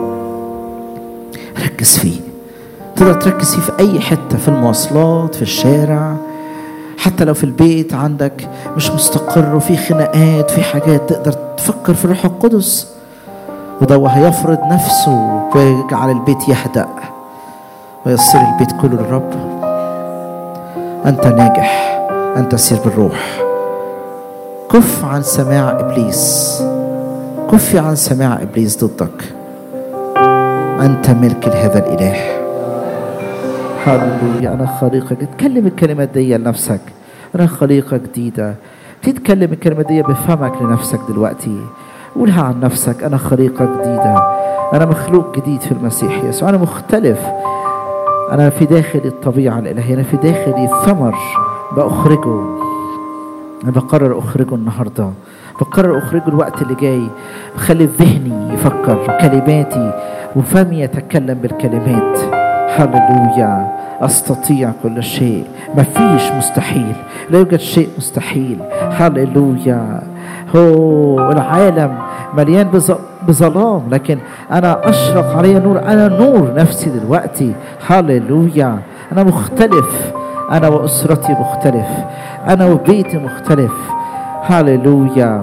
ركز فيه تقدر تركز فيه في أي حتة في المواصلات في الشارع حتى لو في البيت عندك مش مستقر وفي خناقات في حاجات تقدر تفكر في الروح القدس وده هيفرض نفسه ويجعل البيت يهدأ ويصير البيت كله للرب أنت ناجح أنت سير بالروح كف عن سماع إبليس كفي عن سماع إبليس ضدك أنت ملك لهذا الإله هللويا أنا خليقة جديدة تكلم الكلمات دي لنفسك أنا خليقة جديدة تتكلم الكلمة دي بفمك لنفسك دلوقتي قولها عن نفسك أنا خليقة جديدة أنا مخلوق جديد في المسيح يسوع أنا مختلف أنا في داخلي الطبيعة الإلهية أنا في داخلي ثمر بأخرجه أنا بقرر أخرجه النهاردة بقرر أخرجه الوقت اللي جاي بخلي ذهني يفكر كلماتي وفمي يتكلم بالكلمات هللويا أستطيع كل شيء مفيش مستحيل لا يوجد شيء مستحيل هللويا هو العالم مليان بظلام لكن أنا أشرق علي نور أنا نور نفسي دلوقتي هللويا أنا مختلف أنا وأسرتي مختلف أنا وبيتي مختلف هللويا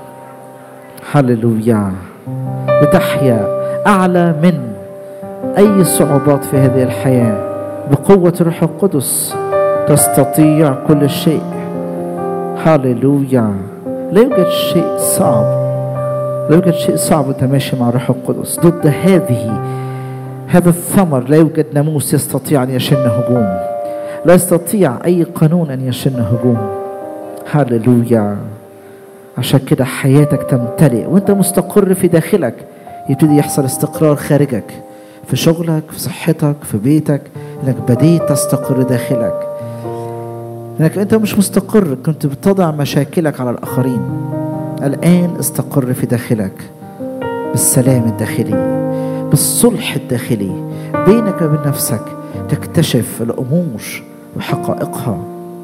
هللويا بتحيا أعلى من أي صعوبات في هذه الحياة بقوة الروح القدس تستطيع كل شيء هللويا لا يوجد شيء صعب لا يوجد شيء صعب وانت ماشي مع الروح القدس ضد هذه هذا الثمر لا يوجد ناموس يستطيع ان يشن هجوم لا يستطيع اي قانون ان يشن هجوم هللويا عشان كده حياتك تمتلئ وانت مستقر في داخلك يبتدي يحصل استقرار خارجك في شغلك في صحتك في بيتك انك بديت تستقر داخلك انك انت مش مستقر كنت بتضع مشاكلك على الاخرين الان استقر في داخلك بالسلام الداخلي بالصلح الداخلي بينك وبين نفسك تكتشف الامور وحقائقها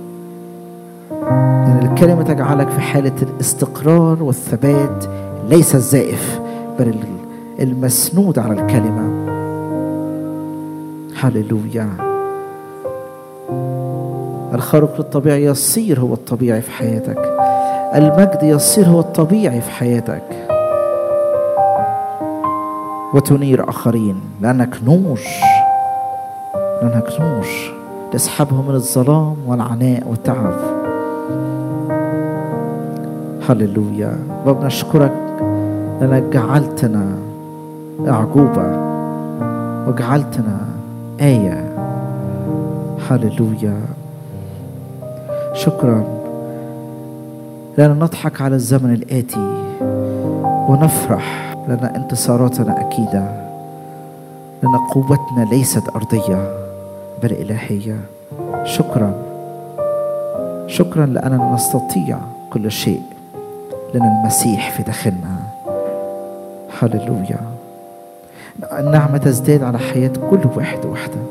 يعني الكلمه تجعلك في حاله الاستقرار والثبات ليس الزائف بل المسنود على الكلمه هللويا الخارق للطبيعي يصير هو الطبيعي في حياتك المجد يصير هو الطبيعي في حياتك وتنير آخرين لأنك نور لأنك نور تسحبهم من الظلام والعناء والتعب هللويا رب نشكرك لأنك جعلتنا أعجوبة وجعلتنا آية هللويا شكرا لأن نضحك على الزمن الآتي ونفرح لأن انتصاراتنا أكيدة لأن قوتنا ليست أرضية بل إلهية شكرا شكرا لأننا نستطيع كل شيء لأن المسيح في داخلنا هللويا النعمة تزداد على حياة كل واحد وحده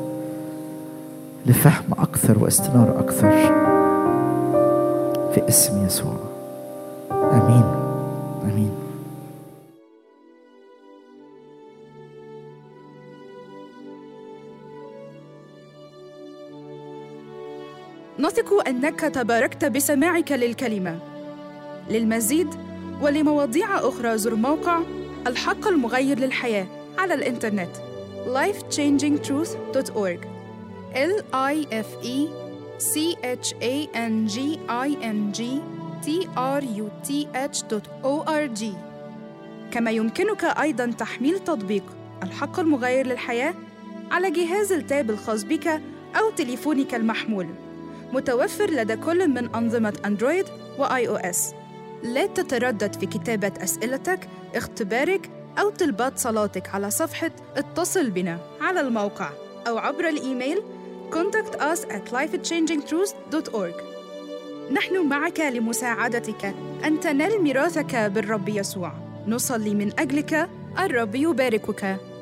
لفهم أكثر واستنارة أكثر في اسم يسوع نثق أنك تباركت بسماعك للكلمة للمزيد ولمواضيع أخرى زر موقع الحق المغير للحياة على الإنترنت lifechangingtruth.org l i f e c h a n g i n g t r u t h o r g كما يمكنك أيضا تحميل تطبيق الحق المغير للحياة على جهاز التاب الخاص بك أو تليفونك المحمول متوفر لدى كل من أنظمة أندرويد وآي أو إس لا تتردد في كتابة أسئلتك، اختبارك أو طلبات صلاتك على صفحة اتصل بنا على الموقع أو عبر الإيميل contact us at lifechangingtruth.org نحن معك لمساعدتك أن تنال ميراثك بالرب يسوع نصلي من أجلك الرب يباركك